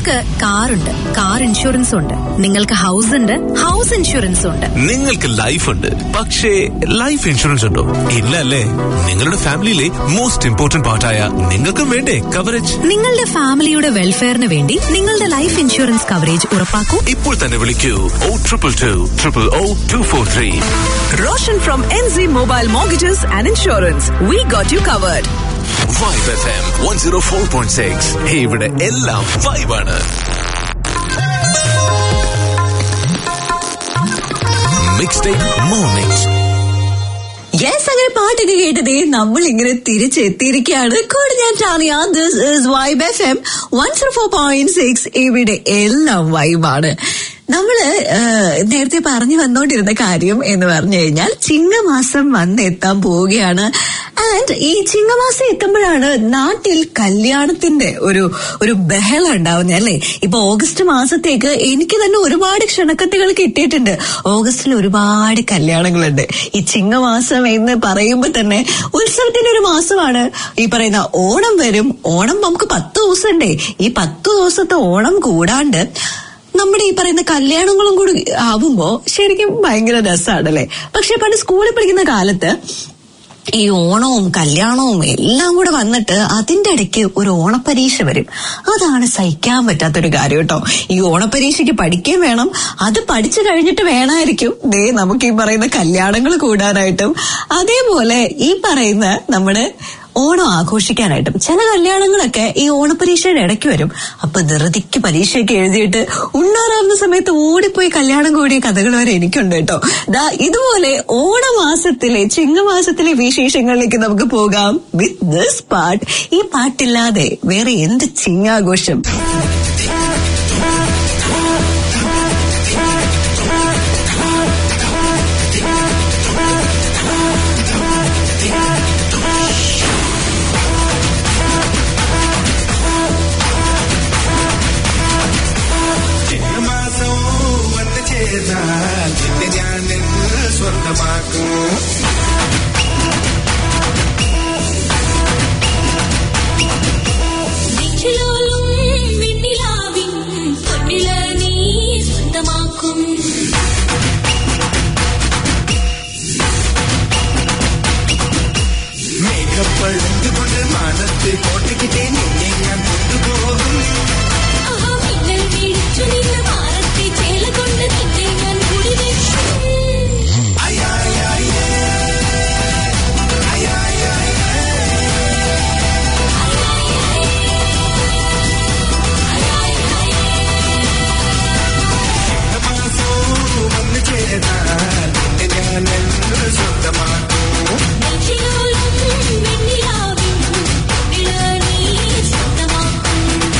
നിങ്ങൾക്ക് കാറുണ്ട് car insurance ഉണ്ട് നിങ്ങൾക്ക് ഹൗസ് ഉണ്ട് ഹൗസ് ഇൻഷുറൻസ് ഉണ്ട് നിങ്ങൾക്ക് ലൈഫ് ഉണ്ട് പക്ഷേ ലൈഫ് ഇൻഷുറൻസ് ഉണ്ടോ ഇല്ല അല്ലേ നിങ്ങളുടെ ഫാമിലിയിലെ മോസ്റ്റ് ഇമ്പോർട്ടന്റ് പാർട്ടായ നിങ്ങൾക്കും വേണ്ടേ കവറേജ് നിങ്ങളുടെ ഫാമിലിയുടെ വെൽഫെയറിന് വേണ്ടി നിങ്ങളുടെ ലൈഫ് ഇൻഷുറൻസ് കവറേജ് ഉറപ്പാക്കൂ ഇപ്പോൾ തന്നെ വിളിക്കൂ O triple two triple O two four three Roshan from NZ Mobile Mortgages and Insurance. We got you covered. Vibe F M one zero four point six ഇവിടെ എല്ലാം വൈബാണ് മിക്സ് ഡേ മോർണിംഗ് യെസ് അങ്ങനെ പാട്ടൊക്കെ കേട്ടതേ നമ്മൾ ഇങ്ങനെ തിരിച്ചെത്തിയിരിക്കുകയാണ് കൂടെ ഞാൻ Chaliya this is vibe F M one zero four point six ഇവിടെ എല്ലാം വൈബാണ് നമ്മള് ഏഹ്, നേരത്തെ പറഞ്ഞു വന്നോണ്ടിരുന്ന കാര്യം എന്ന് പറഞ്ഞു കഴിഞ്ഞാൽ ചിങ്ങമാസം വന്നെത്താൻ പോവുകയാണ് ആൻഡ് ഈ ചിങ്ങമാസം എത്തുമ്പോഴാണ് നാട്ടിൽ കല്യാണത്തിന്റെ ഒരു ഒരു ബഹളം ഉണ്ടാവുന്നത് അല്ലേ ഇപ്പൊ ഓഗസ്റ്റ് മാസത്തേക്ക് എനിക്ക് തന്നെ ഒരുപാട് ക്ഷണക്കത്തുകൾ കിട്ടിയിട്ടുണ്ട് ഓഗസ്റ്റിൽ ഒരുപാട് കല്യാണങ്ങളുണ്ട് ഈ ചിങ്ങമാസം എന്ന് പറയുമ്പോൾ തന്നെ ഉത്സവത്തിന്റെ ഒരു മാസമാണ് ഈ പറയുന്ന ഓണം വരും ഓണം നമുക്ക് പത്ത് ദിവസം ഉണ്ടേ ഈ പത്ത് ദിവസത്തെ ഓണം കൂടാണ്ട് നമ്മുടെ ഈ പറയുന്ന കല്യാണങ്ങളും കൂടി ആവുമ്പോ ശരിക്കും ഭയങ്കര രസമാണല്ലേ പക്ഷെ പണ്ട് സ്കൂളിൽ പഠിക്കുന്ന കാലത്ത് ഈ ഓണവും കല്യാണവും എല്ലാം കൂടെ വന്നിട്ട് അതിന്റെ ഇടയ്ക്ക് ഒരു ഓണപ്പരീക്ഷ വരും അതാണ് സഹിക്കാൻ പറ്റാത്തൊരു കാര്യം കേട്ടോ ഈ ഓണപ്പരീക്ഷയ്ക്ക് പഠിക്കുകയും വേണം അത് പഠിച്ചു കഴിഞ്ഞിട്ട് വേണമായിരിക്കും ദേ നമുക്ക് ഈ പറയുന്ന കല്യാണങ്ങൾ കൂടാനായിട്ടും അതേപോലെ ഈ പറയുന്ന നമ്മുടെ ഓണം ആഘോഷിക്കാനായിട്ടും ചില കല്യാണങ്ങളൊക്കെ ഈ ഓണപരീക്ഷയുടെ ഇടയ്ക്ക് വരും അപ്പൊ ധൃതിക്ക് പരീക്ഷയൊക്കെ എഴുതിയിട്ട് ഉണ്ണാറാവുന്ന സമയത്ത് ഓടിപ്പോയി കല്യാണം കൂടിയ കഥകൾ വരെ എനിക്കുണ്ട് കേട്ടോ ദാ ഇതുപോലെ ഓണമാസത്തിലെ ചിങ്ങമാസത്തിലെ വിശേഷങ്ങളിലേക്ക് നമുക്ക് പോകാം വിത്ത് ദിസ് പാട്ട് ഈ പാട്ടില്ലാതെ വേറെ എന്ത് ചിങ്ങാഘോഷം ചിങ്ങമാസവും വന്ന് ചേർന്നാൽ നിന്നെ ഞാൻ നിന്ന് സ്വന്തമാക്കും നെഞ്ചിലോലും വെണ്ണിലാവിൻ പൊന്നില നീ സ്വന്തമാക്കും മേഘപ്പഴുതുകൊണ്ട് മാനത്ത് കോട്ടയ്ക്കിട്ടേ നിന്നെ ഞാൻ കൊണ്ടുപോകും ആഹാ മിന്നൽ വീഴ്ചു നിന്ന് മാറത്തെ ചേല കൊണ്ട് നിന്നെ ഞാൻ കുടിവെക്കും ചിങ്ങമാസവും വന്ന് ചേർന്നാൽ നിന്നെ ഞാൻ നിന്ന് സ്വന്തമാക്കും നെഞ്ചിലോലും വെണ്ണിലാവിൻ പൊന്നില നീ സ്വന്തമാക്കും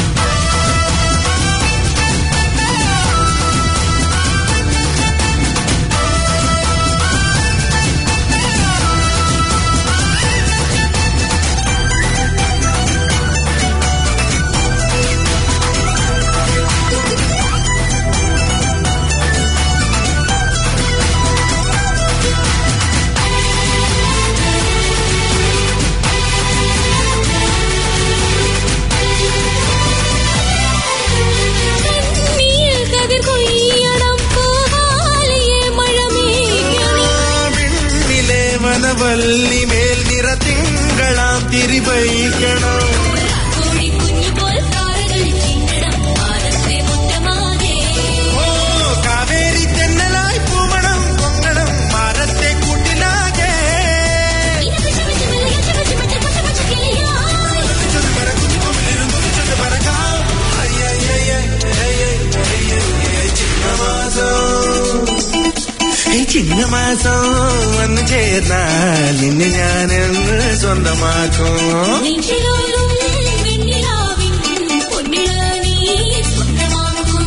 നീൽ കതിർ കൊയ്യണം പൂവാലിയെ മഴമേഘണി വിണ്ണിലെ വനവല്ലി മേൽ നിറത്തിങ്കളാം തിരിവയ്ക്കണം കോഴി കുഞ്ഞു പോൽ താരകൾ ചിന്തണം മാനത്തെ മുറ്റമാകെ ഓ കാവേരി തെന്നലായി പൂമണം പൊങ്ങണം മരത്തെ കൂട്ടിലാകെ ചൊരു പറക്കുന്നിരുന്നു ചൊരു പറക്കാം അയ്യയ്യയ്യ, അയ്യയ്യയ്യ, ചിങ്ങമാസം ഈ ചിങ്ങമാസം വന്ന് ചേർന്നാൽ നിന്നെ ഞാൻ എന്ന് സ്വന്തമാക്കും നെഞ്ചിലോലും വെണ്ണിലാവിൻ പൊന്നില നീ സ്വന്തമാക്കും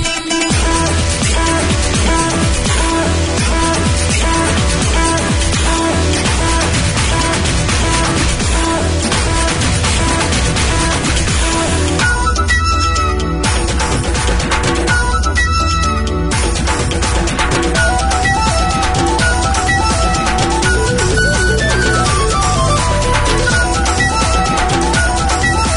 ചിങ്ങമാസം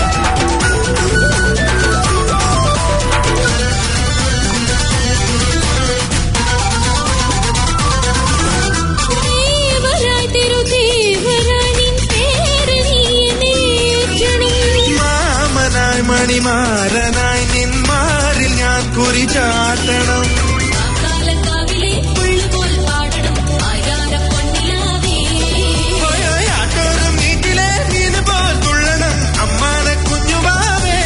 സുകുമാരനായി നിന്മാരിൽ ഞാൻ കുറി ചാട്ടണം കാലക്കാവിലെ പുള്ളുപോൽ പാടണം ആരാര പൊന്നിലാവേ ആട്ടോറും നീറ്റിലെ മീന് പോൽ തുള്ളണം അമ്മാനെ കുഞ്ഞുവാവേ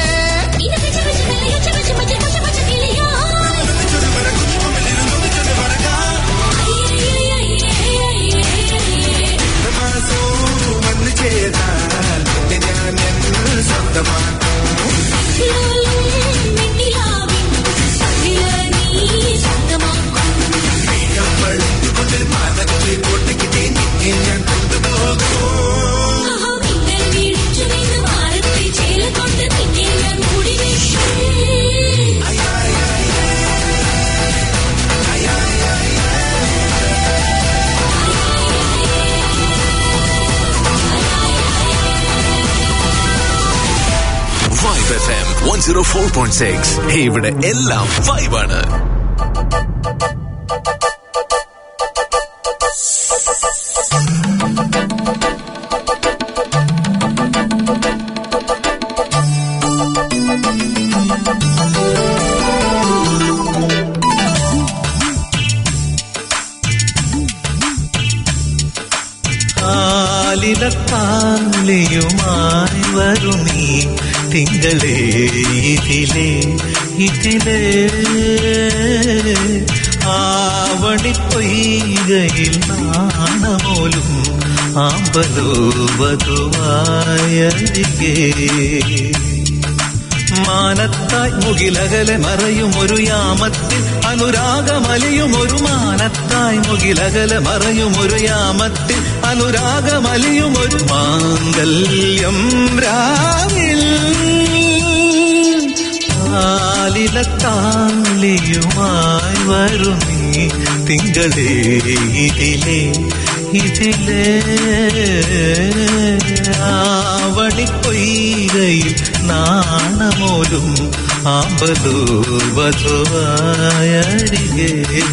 മാസവും വന്നു ചേർന്നാൽ നിന്നെ ഞാൻ എന്ന് സ്വന്തമാക്കും vibe F M one zero four point six ഇവിടെ എല്ലാം വൈബാണ് കാലിലക്കാലിയുമായി വരുമീ തിങ്കളേ ഇതിലേ ഇതിലേ ആവണിപ്പൊയ്കയിൽ നാണമോലും ആമ്പലോ വധുവായരികേ മാനത്തായി മുകിലകലെ മറയും ഒരു യാമത്തിൽ അനുരാഗമലിയും ഒരു മാനത്തായി മുകിലകലെ മറയും ഒരു യാമത്തിൽ അനുരാഗമലിയും ഒരു മാംഗല്യം രാവിൽ കാലിലത്താലിയുമായി വരും നീ തിങ്കളേ ഇതിലേ ഇതിലേ ആവണിപ്പൊയ്കയിൽ നാണമോലും ആമ്പലോ വധുവായരികേ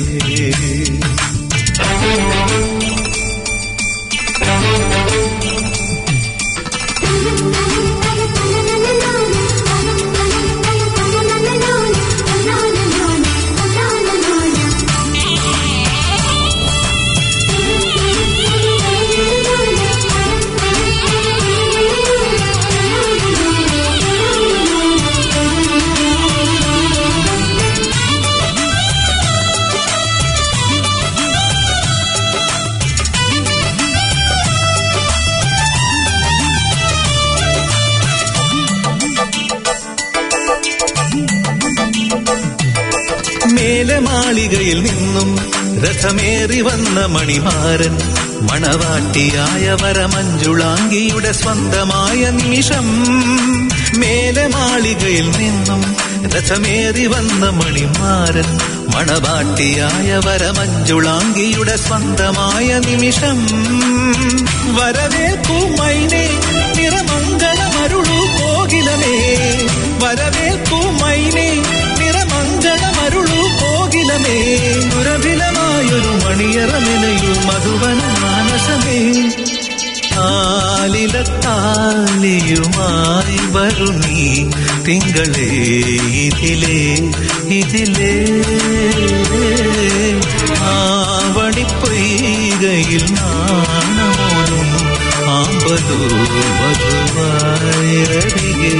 മേലെ മാളികയിൽ നിന്നും രഥമേറി വന്ന മണിമാരൻ മണവാട്ടിയായ വരമഞ്ജുളാംഗിയുടെ സ്വന്തമായ നിമിഷം മേലെ മാളികയിൽ നിന്നും രഥമേറി വന്ന മണിമാരൻ മണവാട്ടിയായ വരമഞ്ജുളാംഗിയുടെ സ്വന്തമായ നിമിഷം വരവേൽക്കൂ മൈനെ നിറമംഗളമരുളു കോകിലമേ വരവേൽക്കൂ മൈനെ നിറമംഗളമരുളു കോകിലമേ ദുരഭിലമായൊരു മണിയറമിനയു മധുവന മാനസമേ ആലിലത്താലിയുമായി വരുന്നീ തിങ്കളേ ഇതിലേ ഇതിലേ ആവണിപ്പൊയ്കയിൽ നാണമോടും ആമ്പലോ വധുവായരികേ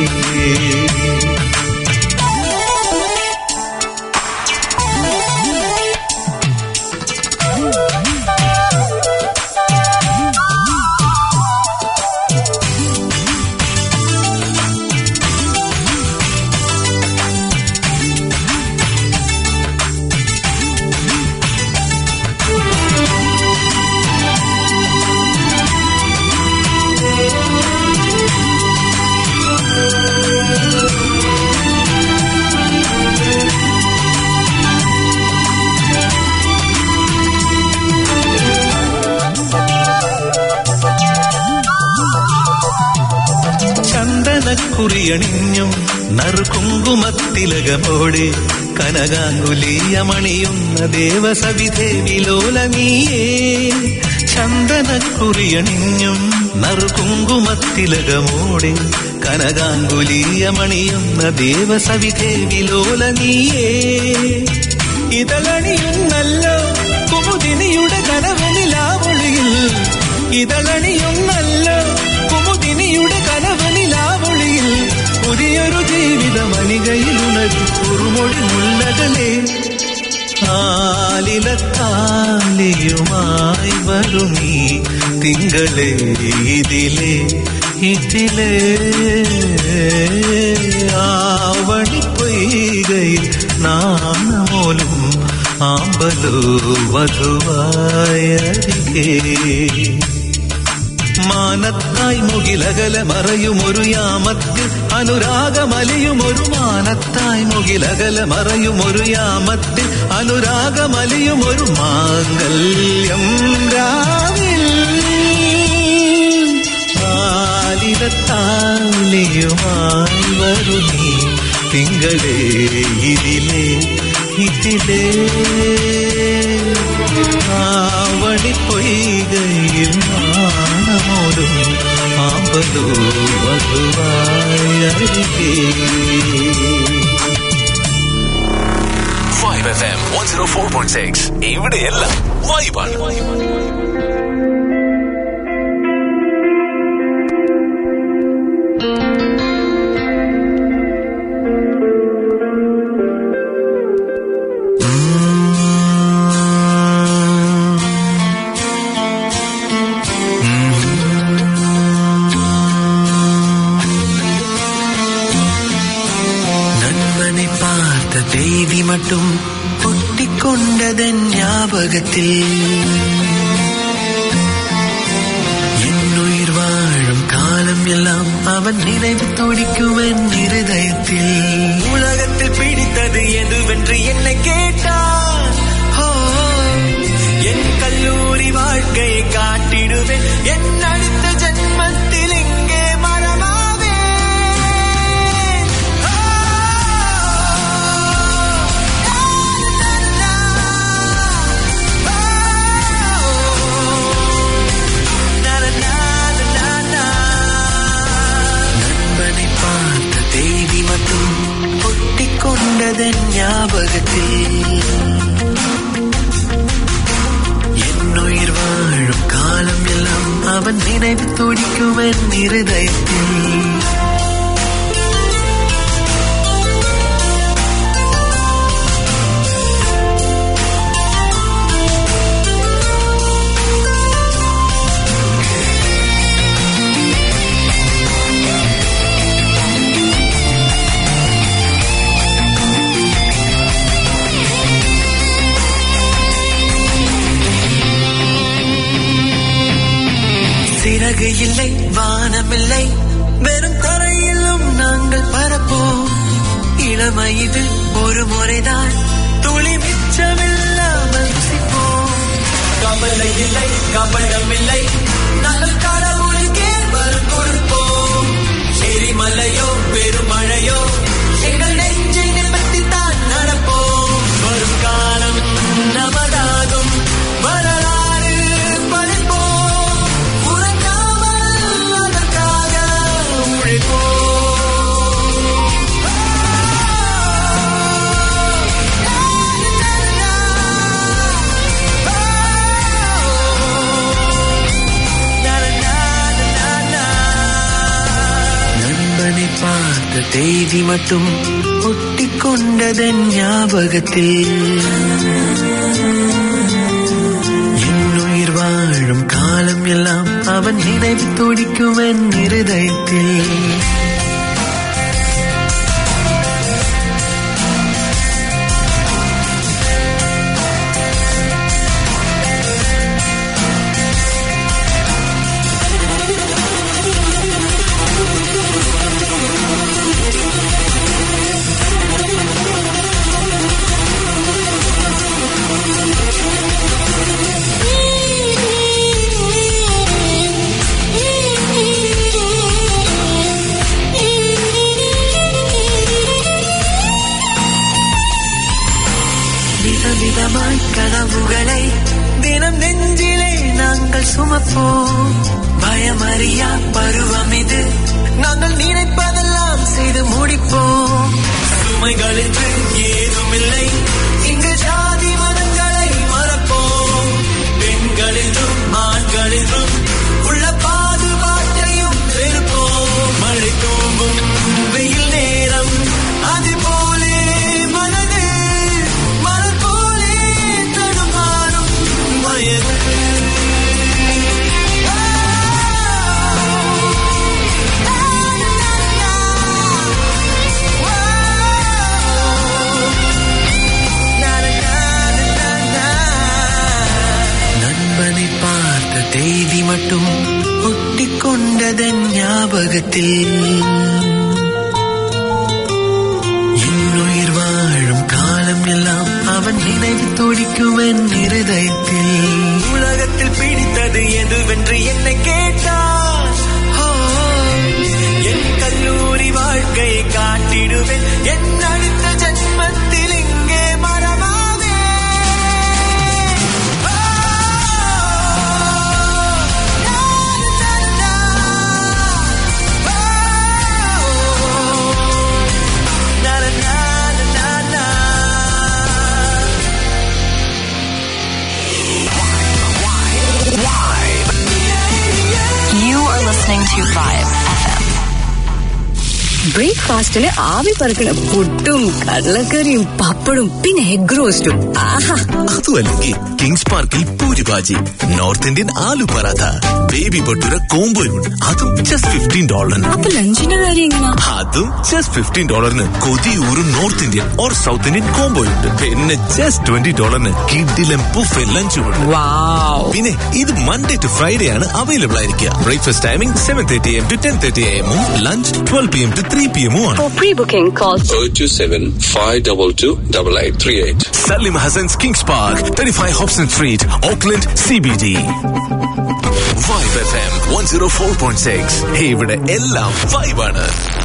ചന്ദനക്കുറിയണിഞ്ഞും നറുകുങ്കുമത്തിലകമോടെ കനകാങ്കുലീയമണിയുന്ന ദേവസവിധേ വിലോല നീയേ ചന്ദനക്കുറിയണിഞ്ഞും നറുകുങ്കുമത്തിലകമോടെ കനകാങ്കുലീയമണിയുന്ന ദേവസവിധേ വിലോല നീയേ ഇതളണിയുന്നല്ലോ കുമുദിനിയുടെ കനവനിലാവൊളിയിൽ ഇതളണിയുന്നല്ലോ കുമുദിനിയുടെ കനവനിലാവൊളിയിൽ പുതിയൊരു ജീവിത മണികയിൽ ഉണരും കുറുമൊഴി മുല്ലകളെ ആലിലത്താലിയുമായി വരുമീ തിങ്കളെ ഇതിലെ ഇതിലെ ആവണി പൊയ്കയിൽ നാണമോലും ആമ്പലോ വധുവായരികേ മാനത്തായി മുകിലകല മറയുമൊരു യാമത്തിൽ അനുരാഗമലിയുമൊരു മാനത്തായി മുകിലകല മറയുമൊരു യാമത്തിൽ അനുരാഗമലിയുമൊരു മാംഗല്യം രാവിൽ ആലിലത്താലിയുമായി വരുന്നീ തിങ്കളേ ഇതിലേ ഇതിലേ ആവണി പൊയ്കയിൽ നാണമോടും ആമ്പലോ വധുവായ vibe F M one zero four point six ഇവിടെയെല്ലാം വൈബാണ് நண்பனை பார்த்த தேதி மட்டும் ஒட்டிக்கொண்டதன் ஞாபகத்தில் என்னுயிர் வாழும் காலம் எல்லாம் அவன் நினைவு துடிக்கும் என் இருதயத்தில் உலகத்தில் பிடித்தது எதுவென்று என்னை கேட்டான் ஓ, என் கல்லூரி வாழ்க்கையை காட்டிடுவேன் என் அடுத்த ஜென்மத்தில் இங்கே மரமாவே நண்பனை பார்த்த தேவி மட்டும் ஒட்டிக்கொண்டதன் ஞாபகத்தில் என்னுயிர் வாழும் காலம் எல்லாம் அவன் நினைவு துடிக்கும் என் இருதயத்தில் சிறகு இல்லை வானமில்லை வெறும் தரையிலும் நாங்கள் பரப்போம் இளமை இது ஒரு முறைதான் துளி மிச்சமில்லாமல் ருசிப்போம் கவலை இல்லை கபடமில்லை நாங்கள் கடவுளுக்கே வரம் கொடுப்போம் எரிமலையோ பெருமழையோ எங்கள் நெஞ்சை நிமித்தித்தான் நடப்போம் வரும் காலம் நமதாகும் வரலாறு படைப்போம் உறங்காமல் அதற்காக உழைப்போம் நண்பனை பார்த்த தேதி மட்டும் ஒட்டிக்கொண்டதன் ஞாபகத்தில் என்னுயிர் வாழும் காலம் எல்லாம் அவன் நினைவு துடிக்கும் என் இருதயத்தில் Thank you. பருவம் இது நாங்கள் நினைப்பதெல்லாம் செய்து முடிப்போம் சுமைகள் என்று ஏதுமில்லை இங்கு ஜாதி மதங்களை மறப்போம் பெண்கள் என்றும் ஆண்கள் என்றும் உள்ள பாதுகாட்டையும் வெறுப்போம் மழை தூங்கும் வெயில் நேரம் அது போலே மனது மலர் போலே தடுமாறும் வயது நண்பனை பார்த்த தேதி மட்டும் ஒட்டிக்கொண்டதன் ஞாபகத்தில் இன்னுயிர் வாழும் காலம் எல்லாம் அவன் நினைவு துடிக்கும் என் இருதயத்தில் உலகத்தில் பிடித்தது எதுவென்று என்னை கேட்டார் ஓ, என் கல்லூரி வாழ்க்கையை காட்டிடுவேன் என் அடுத்த ஜென்மத்தில் இங்கே மரமாவே You are listening to Vibe FM. ബ്രേക്ക്ഫാസ്റ്റിന് ആവി പറക്കണ പുട്ടും കടലക്കറിയും പപ്പടും പിന്നെ എഗ് റോസ്റ്റും ആഹാ അതുമല്ലെങ്കിൽ കിങ്സ് പാർക്കിൽ puri bhaji north Indian aloo paratha baby bhatura കോംബോയും അതും ജസ്റ്റ് ഫിഫ്റ്റീൻ ഡോളറിന് അപ്പൊ ലഞ്ചിന്റെ കാര്യം എങ്ങനാ അതും ജസ്റ്റ് ഫിഫ്റ്റീൻ ഡോളറിന് കൊതിയൂറും north Indian or south Indian കോംബോയുണ്ട് പിന്നെ ജസ്റ്റ് ട്വന്റി ഡോളറിന് കിഡിലും പുഫ് ലഞ്ചും ഉണ്ട് വാവ് പിന്നെ ഇത് മൺഡേ ടു ഫ്രൈഡേ ആണ് അവൈലബിൾ ആയിരിക്കുക breakfast timing seven thirty AM to ten thirty എമ്മും lunch twelve P M to three P എമ്മും ആണ് For pre-booking, call 027 522 8838. Salim Hassan's Kings Park, 35 Hobson Street, Auckland, CBD. Vibe FM 104.6. Hey, ഇവിടെ എല്ലാം vibe ആണ്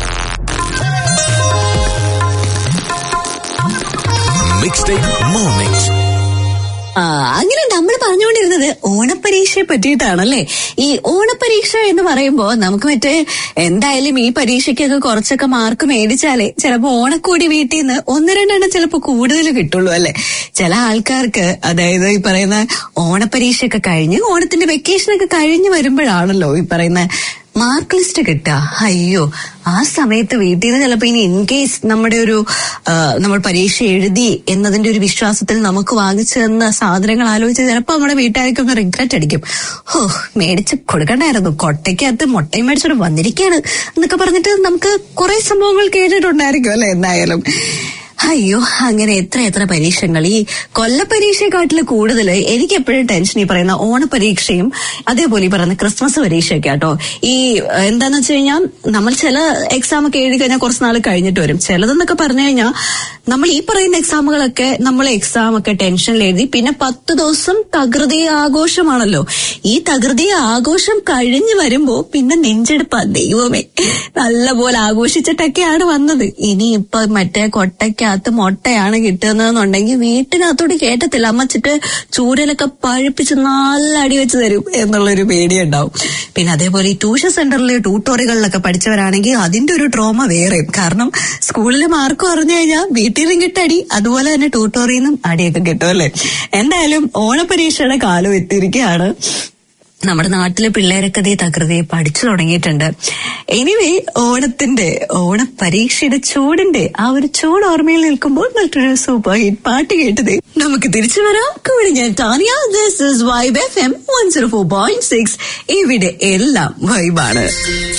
Mixtape Mornings. ആ, അങ്ങനെ നമ്മൾ പറഞ്ഞുകൊണ്ടിരുന്നത് ഓണപ്പരീക്ഷയെ പറ്റിയിട്ടാണല്ലേ ഈ ഓണപ്പരീക്ഷ എന്ന് പറയുമ്പോ നമുക്ക് മറ്റേ എന്തായാലും ഈ പരീക്ഷയ്ക്കൊക്കെ കുറച്ചൊക്കെ മാർക്ക് മേടിച്ചാലേ ചിലപ്പോ ഓണക്കൂടി വീട്ടിൽ നിന്ന് ഒന്ന് രണ്ടെണ്ണം ചിലപ്പോ കൂടുതൽ കിട്ടുള്ളൂ അല്ലെ ചില ആൾക്കാർക്ക് അതായത് ഈ പറയുന്ന ഓണപ്പരീക്ഷയൊക്കെ കഴിഞ്ഞ് ഓണത്തിന്റെ വെക്കേഷനൊക്കെ കഴിഞ്ഞ് വരുമ്പോഴാണല്ലോ ഈ പറയുന്ന മാർക്ക് ലിസ്റ്റ് കിട്ടുക അയ്യോ ആ സമയത്ത് വീട്ടിൽ നിന്ന് ചിലപ്പോ ഇനി ഇൻ കേസ് നമ്മുടെ ഒരു ആ, നമ്മൾ പരീക്ഷ എഴുതി എന്നതിന്റെ ഒരു വിശ്വാസത്തിൽ നമുക്ക് വാങ്ങിച്ചു തന്ന സാധനങ്ങൾ ആലോചിച്ച് ചിലപ്പോ നമ്മുടെ വീട്ടുകാർക്ക് ഒന്ന് റിഗ്രറ്റ് അടിക്കും ഹോ മേടിച്ച് കൊടുക്കണ്ടായിരുന്നു കൊട്ടയ്ക്കകത്ത് മുട്ടയും മേടിച്ചോണ്ട് വന്നിരിക്കുകയാണ് എന്നൊക്കെ പറഞ്ഞിട്ട് നമുക്ക് കുറെ സംഭവങ്ങൾ കേട്ടിട്ടുണ്ടായിരിക്കും അല്ലെ എന്തായാലും അയ്യോ അങ്ങനെ എത്ര എത്ര പരീക്ഷകൾ ഈ കൊല്ല പരീക്ഷയെക്കാട്ടില് കൂടുതൽ എനിക്ക് എപ്പോഴും ടെൻഷൻ ഈ പറയുന്ന ഓണപരീക്ഷയും അതേപോലെ ഈ പറയുന്ന ക്രിസ്മസ് പരീക്ഷയൊക്കെ ആട്ടോ ഈ ഏഹ്, എന്താന്ന് വെച്ച് കഴിഞ്ഞാൽ നമ്മൾ ചില എക്സാം ഒക്കെ എഴുതി കഴിഞ്ഞാൽ കുറച്ച് നാൾ കഴിഞ്ഞിട്ട് വരും ചിലതെന്നൊക്കെ പറഞ്ഞു കഴിഞ്ഞാൽ നമ്മൾ ഈ പറയുന്ന എക്സാമുകളൊക്കെ നമ്മൾ എക്സാം ഒക്കെ ടെൻഷനിൽ എഴുതി പിന്നെ പത്ത് ദിവസം തകൃതി ആഘോഷമാണല്ലോ ഈ തകൃതി ആഘോഷം കഴിഞ്ഞു വരുമ്പോ പിന്നെ നെഞ്ചെടുപ്പാ ദൈവമേ നല്ല പോലെ ആഘോഷിച്ചിട്ടൊക്കെയാണ് വന്നത് ഇനി ഇപ്പൊ മറ്റേ കൊട്ടയ്ക്കകത്ത് മുട്ടയാണ് കിട്ടുന്നതെന്നുണ്ടെങ്കിൽ വീട്ടിനകത്തോട്ട് കേട്ടത്തില്ല അമ്മച്ചിട്ട് ചൂരലൊക്കെ പഴുപ്പിച്ച് നല്ല അടി വെച്ച് തരും എന്നുള്ളൊരു പേടിയുണ്ടാവും പിന്നെ അതേപോലെ ഈ ട്യൂഷൻ സെന്ററിലെ ട്യൂട്ടോറികളിലൊക്കെ പഠിച്ചവരാണെങ്കിൽ അതിന്റെ ഒരു ട്രോമ വേറെയും കാരണം സ്കൂളിലെ മാർക്ക് പറഞ്ഞു കഴിഞ്ഞാൽ വീട്ടിൽ നിന്നും കിട്ടടി അതുപോലെ തന്നെ ട്യൂട്ടോറിയിൽ നിന്നും അടിയൊക്കെ കിട്ടും അല്ലേ എന്തായാലും ഓണപരീക്ഷയുടെ കാലം എത്തിയിരിക്കുകയാണ് നമ്മുടെ നാട്ടിലെ പിള്ളേരൊക്കെ ദേ തകൃതിയെ പഠിച്ചു തുടങ്ങിയിട്ടുണ്ട് എനിവേ ഓണത്തിന്റെ ഓണപരീക്ഷയുടെ ചൂടിന്റെ ആ ഒരു ചൂട് ഓർമ്മയിൽ നിൽക്കുമ്പോൾ മറ്റൊരു സൂപ്പർ ഹിറ്റ് പാട്ട് കേട്ടത് നമുക്ക് തിരിച്ചു വരാം കൂടി ഞാൻ Tania this is vibe F M one zero four point six ഇവിടെ എല്ലാം വൈബാണ്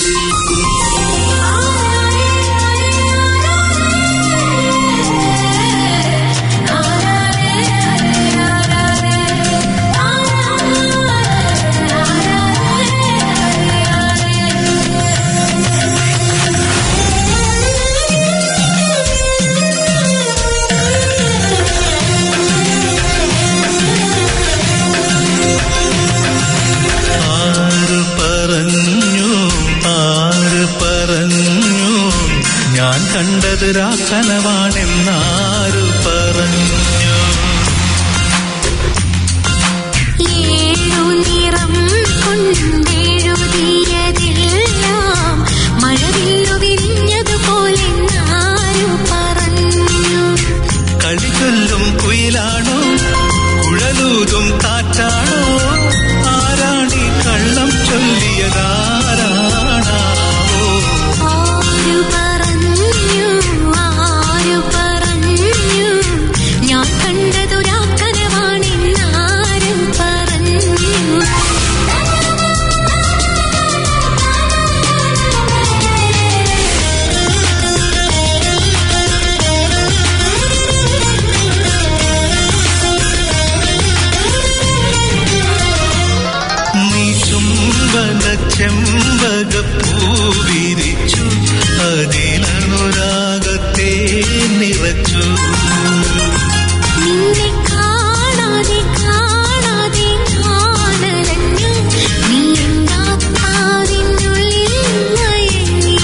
ആര് പറഞ്ഞു ആര് പറഞ്ഞു ഞാൻ കണ്ടത് രാക്കനവാണെന്നാര് പറഞ്ഞു ഏഴു നിറം കൊണ്ടെഴുതിയതിൽ താരകപ്പൂവിരിച്ചു അതിലനുരാഗത്തെ നിറച്ചു നിന്നെ കാണാതെ കാണാതെ ഞാനലഞ്ഞു നീ എന്നാത്മാവിനുള്ളിൽ മയങ്ങി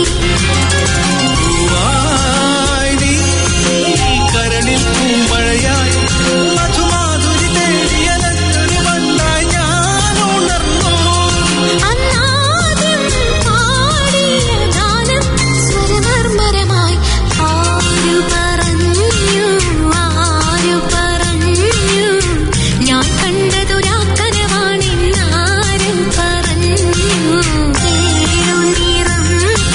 പൂവായി നീ കരളിൽ പൂമഴയായി മധുമാധുരി തേടിയലഞ്ഞൊരു വണ്ടായി ഞാൻ ഉണർന്നു അന്നാദ്യം പാടിയ ഗാനം സ്വരമർമരമായി ആരു പറഞ്ഞു ആരു പറഞ്ഞു ഞാൻ കണ്ടതൊരാക്കനവാണെന്നാരും പറഞ്ഞു ഏഴുനിറം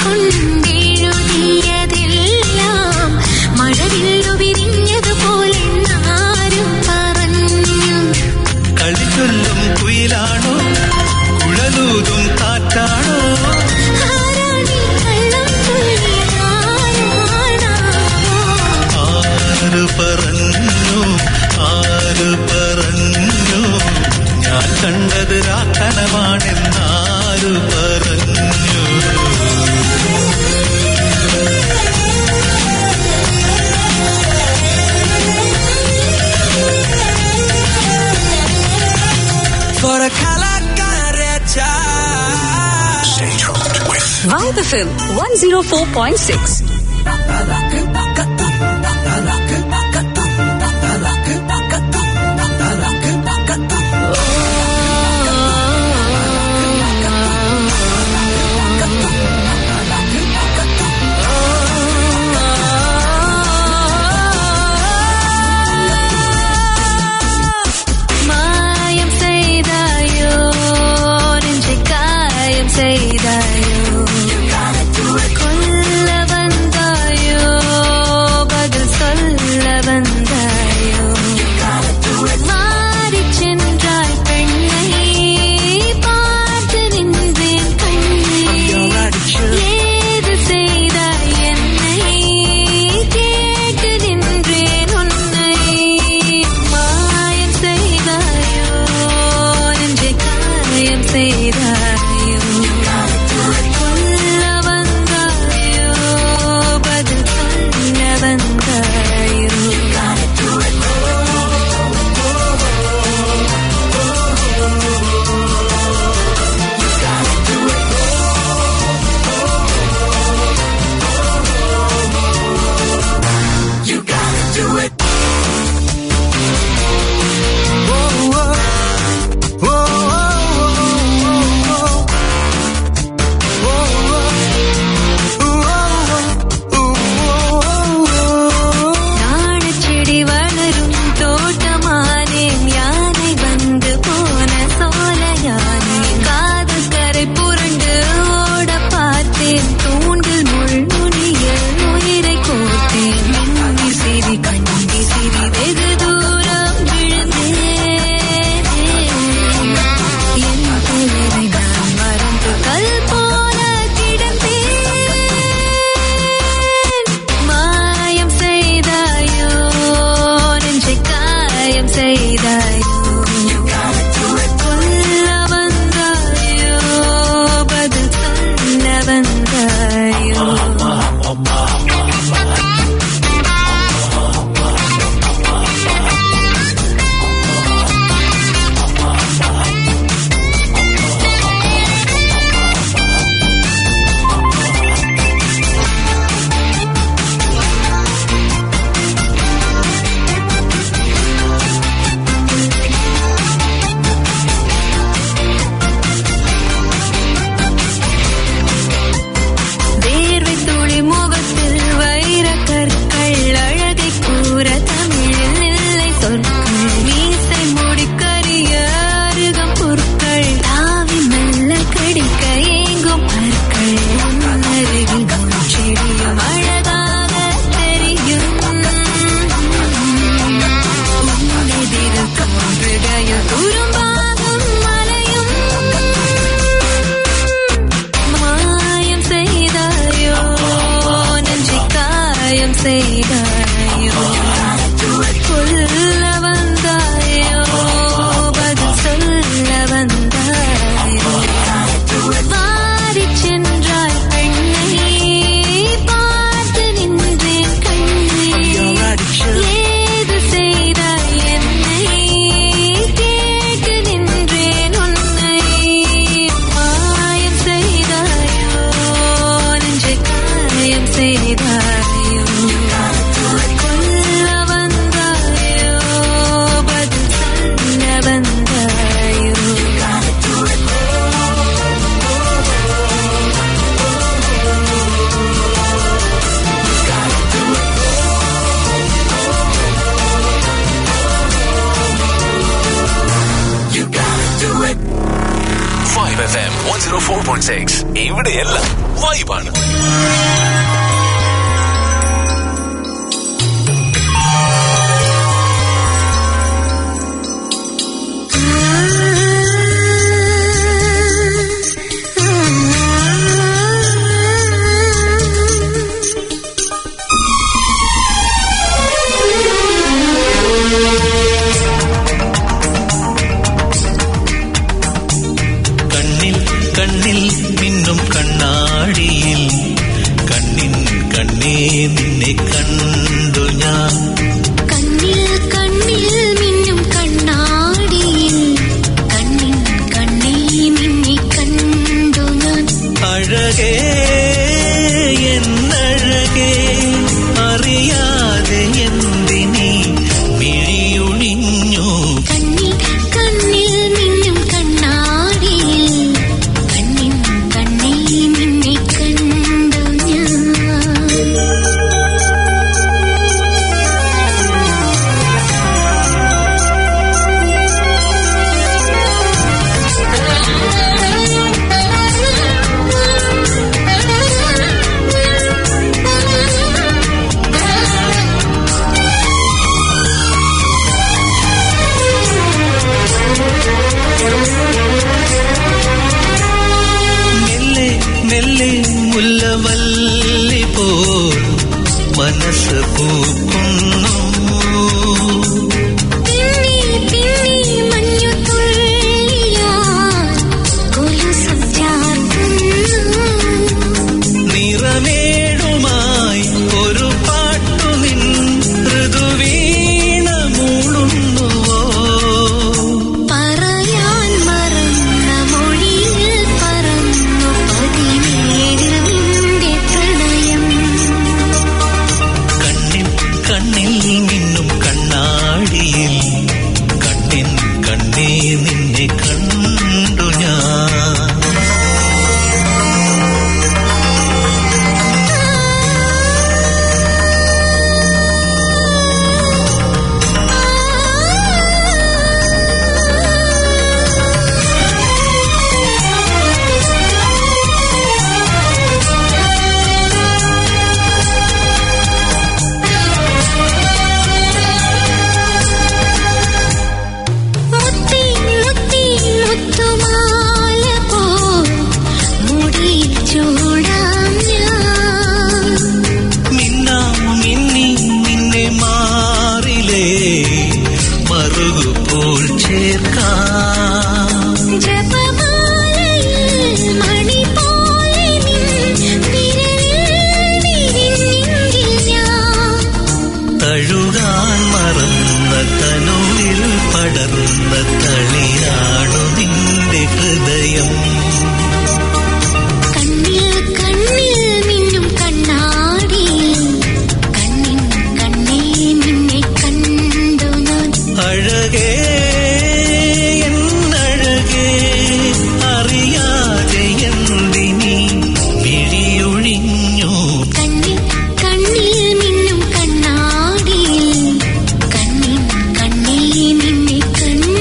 കൊണ്ടെഴുതിയതെല്ലാം മഴവില്ലു വിരിഞ്ഞതുപോലെന്നാരും പറഞ്ഞു കളിച്ചൊല്ലും കുയിലാണോ കുഴലൂതും കാറ്റാണോ ആരാണി കള്ളം ആര് പറഞ്ഞു ആര് പറഞ്ഞു ഞാൻ കണ്ടത് രാക്കനമാണെന്നാര് പറഞ്ഞു For a kalakareta Stay tuned with Vibe FM 104.6. மாயம் செய்தாயோ நெஞ்சை காயம் செய்தாயோ கொல்ல வந்தாயோ பதில் சொல்ல வந்தாயோ மாறிச் சென்றாய் பெண்ணை பார்த்து நின்றேன் கண்ணை ஏது செய்தாய் என்னை கேட்டு நின்றேன் உன்னை மாயம் செய்தாயோ நெஞ்சை காயம் செய்தாயோ പോയിന്റ് സിക്സ് ഇവിടെയെല്ലാം വൈബാണ് കണ്ണിൽ കണ്ണിൽ മിന്നും കണ്ണാടിയിൽ കണ്ണിൻ കണ്ണേ നിന്നെ കണ്ടു ഞാൻ കണ്ണിൽ കണ്ണിൽ മിന്നും കണ്ണാടിയിൽ കണ്ണിൻ കണ്ണേ നിന്നെ കണ്ടു ഞാൻ അഴകേ എന്നഴകേ അറിയാതെ എന്തിനീ മിഴിയുണിഞ്ഞു കണ്ണിൽ കണ്ണിൽ മിന്നും കണ്ണാടിയിൽ കണ്ണിൻ കണ്ണേ നിന്നെ കണ്ടു ഞാൻ മെല്ലെ മെല്ലെ മുല്ലവല്ലി പോൽ മനസ്സ് പൂക്കുന്നു പിന്നി പിന്നി മഞ്ഞു തുള്ളിയാ കൊലുസു ചാർത്തുന്നു നിറമേഴുമായി ഒരു പാട്ടു നിൻ ഋതുവീണ മൂളുന്നുവോ പറയാൻ മറന്ന മൊഴിയിൽ പറന്നു പതിനേഴ് നിന്റെ പ്രണയം കണ്ണിൽ കണ്ണിൽ മിന്നും കണ്ണാടിയിൽ കണ്ണിൻ കണ്ണേ നിന്നെ കണ്ടു ഞാൻ മുത്തി മുത്തി മുത്തുമാല പോ മുടിയിൽ ചൂടാം ഞാൻ മിന്നാം മിന്നി നിന്നെ മാറിലേ മറുകുപോൽ ചേർക്കാം ജപമാലയിൽ മണി പോലെ നിൻ വിരലിൽ വിരിഞ്ഞെങ്കിൽ ഞാൻ തഴുകാൻ മറന്ന തനുവിൽ പടർന്ന തളിയാണു നിന്റെ ഹൃദയം കണ്ണിൽ കണ്ണിൽ മിന്നും കണ്ണാടിയിൽ കണ്ണിൻ കണ്ണേ നിന്നെ കണ്ടു ഞാൻ അഴകേ എന്നഴകേ അറിയാതെ എന്തിനീ മിഴിയൊഴിഞ്ഞു കണ്ണിൽ കണ്ണിൽ മിന്നും കണ്ണാടിയിൽ കണ്ണിൻ കണ്ണേ നിന്നെ കണ്ടു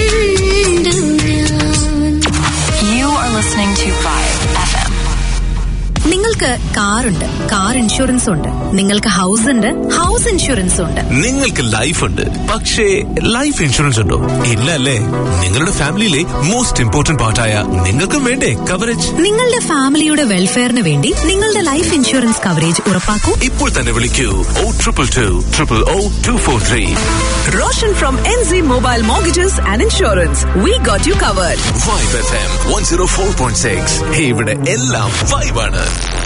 ഞാൻ You are listening to Vibe FM. നിങ്ങൾക്ക് കാറുണ്ട് കാർ ഇൻഷുറൻസ് ഉണ്ട് നിങ്ങൾക്ക് ഹൗസ് ഉണ്ട് ഹൗസ് ഇൻഷുറൻസ് ഉണ്ട് നിങ്ങൾക്ക് ലൈഫ് ഉണ്ട് പക്ഷേ ലൈഫ് ഇൻഷുറൻസ് ഉണ്ടോ ഇല്ല അല്ലേ നിങ്ങളുടെ ഫാമിലിയിലെ മോസ്റ്റ് ഇമ്പോർട്ടന്റ് പാർട്ടായ നിങ്ങൾക്കും വേണ്ടേ കവറേജ് നിങ്ങളുടെ ഫാമിലിയുടെ വെൽഫെയറിന് വേണ്ടി നിങ്ങളുടെ ലൈഫ് ഇൻഷുറൻസ് കവറേജ് ഉറപ്പാക്കൂ ഇപ്പോൾ തന്നെ വിളിക്കൂ O triple two triple O two four three Roshan from NZ Mobile Mortgages and Insurance. We got you covered. Vibe F M one zero four point six ഇവിടെ എല്ലാം വൈബാണ്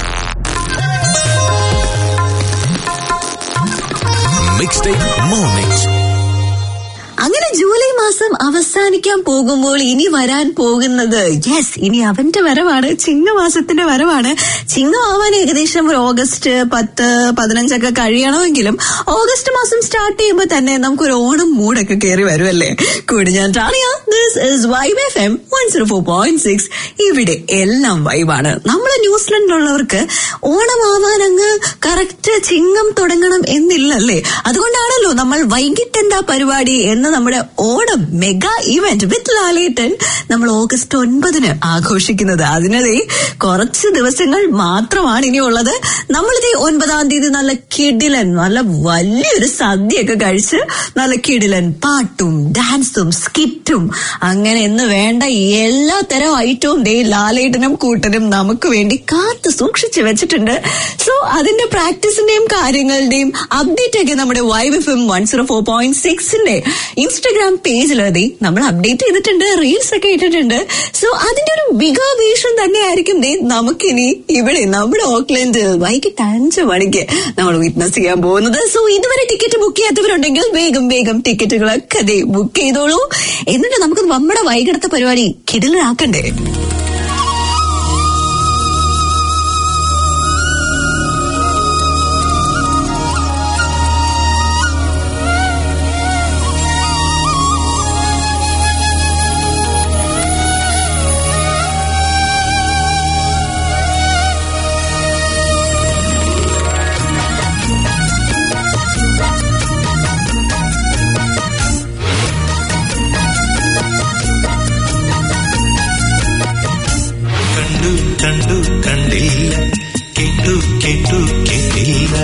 മിക്സ് ടേക്ക് മോർണിംഗ് അങ്ങനെ July മാസം അവസാനിക്കാൻ പോകുമ്പോൾ ഇനി വരാൻ പോകുന്നത് യെസ് ഇനി അവന്റെ വരവാണ് ചിങ്ങമാസത്തിന്റെ വരവാണ് ചിങ്ങമാവാൻ ഏകദേശം ഒരു ഓഗസ്റ്റ് പത്ത് പതിനഞ്ചൊക്കെ കഴിയണമെങ്കിലും ഓഗസ്റ്റ് മാസം സ്റ്റാർട്ട് ചെയ്യുമ്പോൾ തന്നെ നമുക്കൊരു ഓണം മൂടൊക്കെ കയറി വരുമല്ലേ കൂടി ഞാൻ Tania this is vibe F M one zero four point six ഇവിടെ എല്ലാം വൈബാണ് നമ്മൾ ന്യൂസിലൻഡിലുള്ളവർക്ക് ഓണമാവാൻ അങ്ങ് കറക്റ്റ് ചിങ്ങം തുടങ്ങണം എന്നില്ലല്ലേ അതുകൊണ്ടാണല്ലോ നമ്മൾ വൈകിട്ട് എന്താ പരിപാടി എന്ന നമ്മുടെ Onam mega event with Lalettan നമ്മൾ ഓഗസ്റ്റ് ഒൻപതിന് ആഘോഷിക്കുന്നത് അതിനതേ കുറച്ച് ദിവസങ്ങൾ മാത്രമാണ് ഇനിയുള്ളത് നമ്മളിതേ ഒൻപതാം തീയതി നല്ല കിടിലൻ നല്ല വലിയൊരു സദ്യയൊക്കെ കഴിച്ച് നല്ല കിടിലൻ പാട്ടും ഡാൻസും സ്കിറ്റും അങ്ങനെ എന്ന് വേണ്ട എല്ലാ തരം ഐറ്റവും ദേ ലാലേട്ടനും കൂട്ടനും നമുക്ക് വേണ്ടി കാത്തു സൂക്ഷിച്ചു വെച്ചിട്ടുണ്ട് സോ അതിന്റെ പ്രാക്ടീസിന്റെയും കാര്യങ്ങളുടെയും അപ്ഡേറ്റ് ഒക്കെ നമ്മുടെ vibe F M one zero four point സിക്സിന്റെ ഇൻസ്റ്റഗ്രാം പേജിൽ ദേ നമ്മൾ അപ്ഡേറ്റ് ചെയ്തിട്ടുണ്ട് റീൽസ് ഒക്കെ ഇട്ടിട്ടുണ്ട് സോ അതിന്റെ ഒരു വികാവേശം തന്നെയായിരിക്കും ദേ നമുക്കിനി ഇവിടെ നമ്മുടെ ഓക്ലൻഡ് വൈകിട്ട് അഞ്ചു മണിക്ക് നമ്മൾ വിറ്റ്നസ് ചെയ്യാൻ പോകുന്നത് സോ ഇതുവരെ ടിക്കറ്റ് ബുക്ക് ചെയ്യാത്തവരുണ്ടെങ്കിൽ വേഗം വേഗം ടിക്കറ്റുകളൊക്കെ ദേ ബുക്ക് ചെയ്തോളൂ എന്നിട്ട് നമുക്ക് നമ്മുടെ വൈകിടത്തെ പരിപാടി കിടിലാക്കണ്ടേ കണ്ടു കണ്ടു കണ്ടില്ല കേട്ടു കേട്ടു കേട്ടില്ല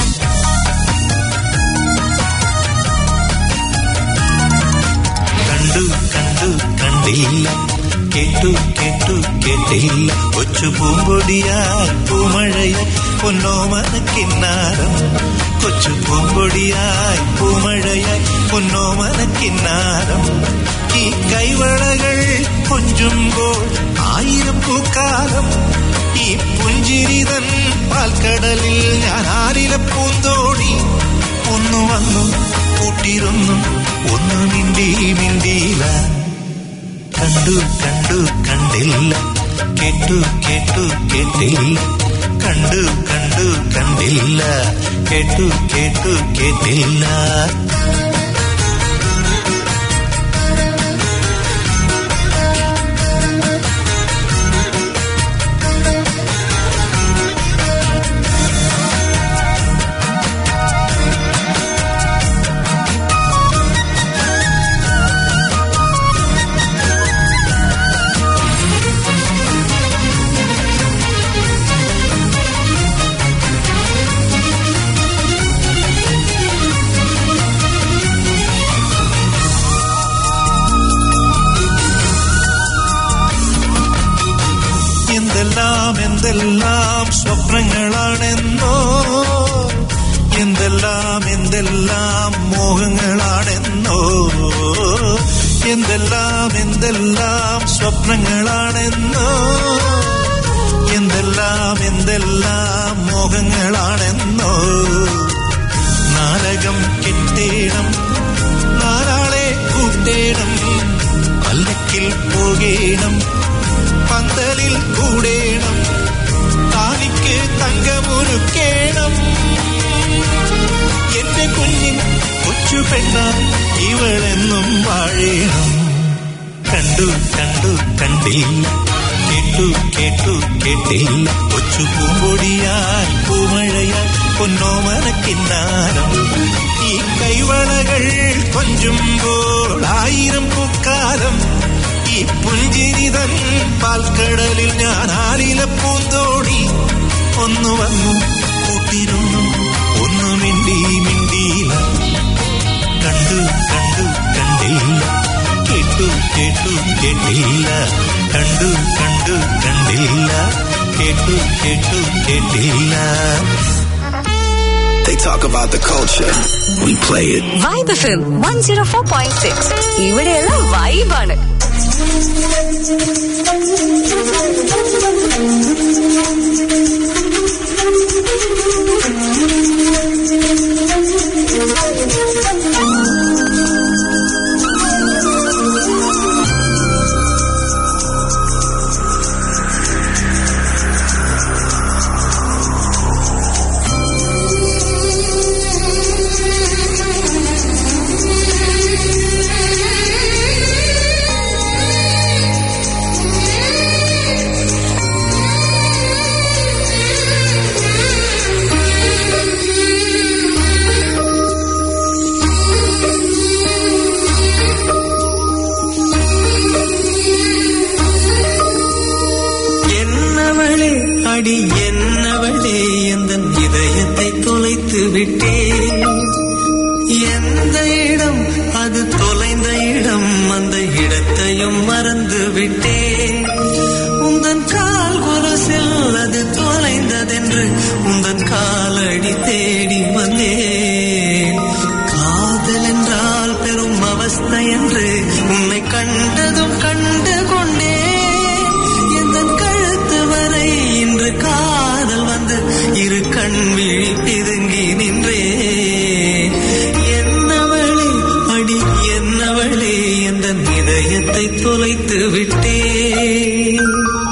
കണ്ടു കണ്ടു കണ്ടില്ല കേട്ടു കേട്ടു കേട്ടില്ല കൊച്ചു പൂമ്പൊടിയായി പൂമഴയായി പൊന്നോമന കിന്നാരം കൊച്ചു പൂമ്പൊടിയായി പൂമഴയായി പൊന്നോമന കിന്നാരം ഈ കൈവളകൾ കൊഞ്ചുമ്പോൾ ആയിരം പൂക്കാലം ഈ പുഞ്ചിരിതൻ പാൽക്കടലിൽ ഞാൻ ആരില പൂന്തോടി ഒന്നു വന്നു കൂട്ടിരുന്നു ഒന്ന് മിണ്ടി മിണ്ടിയില്ല കണ്ടു കണ്ടു കണ്ടില്ല കേട്ടു കേട്ടു കേട്ടില്ല കണ്ടു കണ്ടു കണ്ടില്ല കേട്ടു കേട്ടു കേട്ടില്ല എന്തെല്ലാം എന്തെല്ലാം സ്വപ്നങ്ങളാണെന്നോ എന്തെല്ലാം എന്തെല്ലാം മോഹങ്ങളാണെന്നോ എന്തെല്ലാം എന്തെല്ലാം സ്വപ്നങ്ങളാണെന്നോ എന്തെല്ലാം എന്തെല്ലാം മോഹങ്ങളാണെന്നോ നാടകം കെട്ടേണം നാലാളെ കൂട്ടേണം പല്ലക്കിൽ പോകേണം പന്തലിൽ കൂടേണം താനിക്ക് തങ്കമൊരുക്കേണം എന്റെ കുഞ്ഞിൻ കൊച്ചു പെണ്ണ ഇവളെന്നും വാഴേണം കണ്ടു കണ്ടു കണ്ടില്ല കേട്ടു കേട്ടു കേട്ടില്ല കൊച്ചു പൂമ്പൊടിയാൽ പൂമഴയാൽ പൊന്നോമന കിന്നാരം ഈ കൈവളകൾ കൊഞ്ചുമ്പോൾ ആയിരം പൂക്കാലം ഈ പുഞ്ചിരിതൻ പാൽക്കടലിൽ ഞാൻ ആലില പൂന്തോടി ഒന്നു വന്നു കൂട്ടിരുന്നു ഒന്നു മിണ്ടി മിണ്ടിയില്ല കണ്ടു കണ്ടു കണ്ടില്ല കേട്ടു കേട്ടു കേട്ടില്ല കണ്ടു കണ്ടു കണ്ടില്ല കേട്ടു കേട്ടു കേട്ടില്ല They talk about the culture. We play it. Vibe F M one zero four point six ഇവിടെയുള്ള വൈബാണ് Thank you. அடி என்னவளே எந்த இதயத்தை தொலைத்து விட்டேன் எந்த இடம் அது தொலைந்த இடம் அந்த இடத்தையும் மறந்து விட்டேன் உந்தன் கால் குரசில் அது தொலைந்ததென்று உந்தன் காலடி தேடி வந்தேன் காதல் என்றால் பெரும் அவஸ்தை என்று உன்னை கண்டதும் கண்டு கொண்டேன் எந்தன் கழுத்து வரை இன்று காதல் வந்து இரு கண் விழி பிதுங்கி நின்றேன் என்னவளே அடி என்னவளே எந்த இதயத்தை தொலைத்து விட்டேன்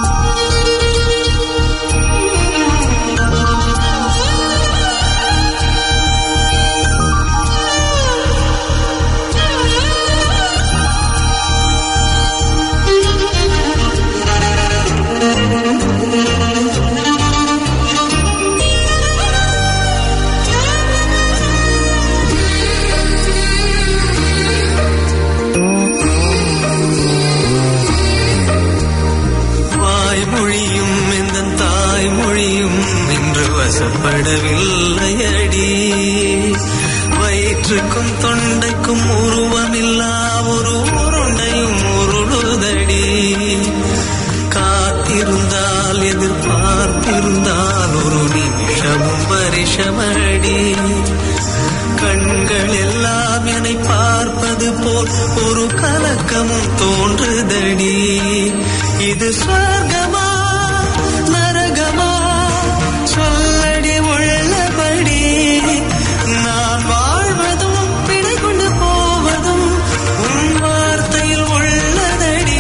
வாய்மொழியும் இந்த தாய்மொழியும் இன்று வசப்படவில்லையடி வயிற்றுக்கும் தொண்டைக்கும் உருவமில்லா ஒரு உருண்டையும் உருளுதடி காத்திருந்தால் எதிர்பார்த்திருந்தால் ஒரு நிமிஷமும் பரிசமடி கண்கள் எல்லாம் என்னை பார்ப்பது போல் ஒரு கலக்கமும் தோன்றுதடி இது சொர்க்கமா நரகமா சொல்லடி உள்ளபடி நான் வாழ்வதும் பிழை கொண்டு போவதும் உன் வார்த்தையில் உள்ளதடி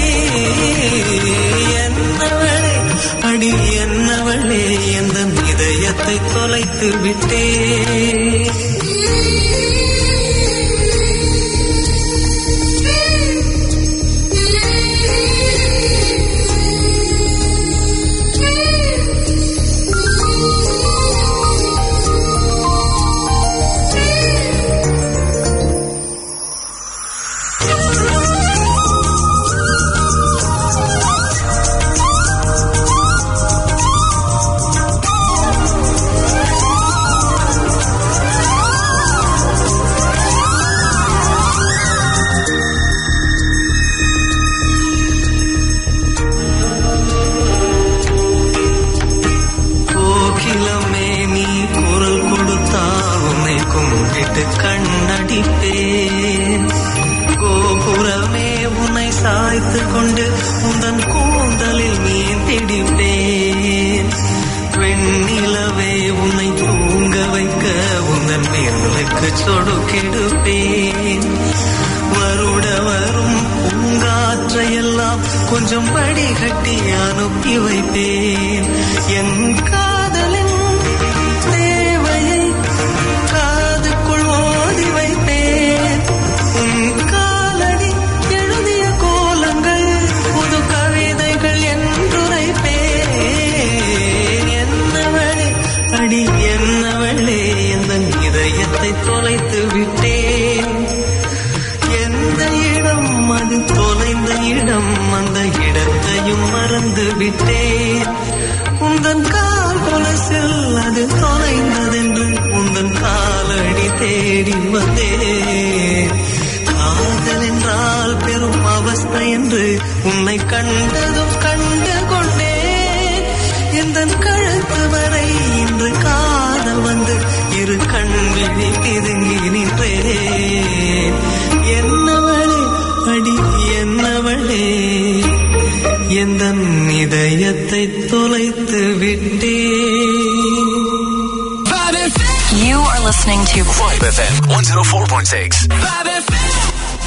என்னவளே அடி என்னவளே எந்த இதயத்தை தொலைத்து விட்டேன் கோகிலமே நீ குரல் கொடுத்தால் உன்னை கும்பிட்டு கண்ணடிப்பேன் கோபுரமே உன்னை சாய்த்து கொண்டு உந்தன் கூந்தலில் மீன் திடிப்பேன் வெண்ணிலவே உன்னை தூங்க வைக்க உந்தன் மேலுக்கு சொடுக்கெடுப்பேன் வருட வரும் பூங்காற்றையெல்லாம் கொஞ்சம் வடிகட்டி அனுப்பி வைப்பேன் என் காதலின் தேவையை காதுக்குள் ஓதி வைப்பேன் உன் காலடி எழுதிய கோலங்கள் புது கவிதைகள் என்றுரைப்பேன் என்னவளே அடி என்னவளே எந்த இதயத்தை தொலைத்து விட்டேன் எந்த இடம் அது தொலைந்த இடம் அந்த இடத்தையும் மறந்து விட்டேன் உந்தன் கால் கொலசில் அது தொலைந்ததென்று உந்தன் காலடி தேடி வந்தேன் காதல் என்றால் பெரும் அவஸ்தை என்று உன்னை கண்டதும் கண்டு கொண்டேன் எந்த கழுத்து வரை இன்று காதல் வந்து இரு கண் விழி பிதுங்கி நின்றேன் என்னவளே அடி என்னவளே எந்த இதயத்தை தொலைத்து விட்டேன் You are listening to Vibe FM 104.6.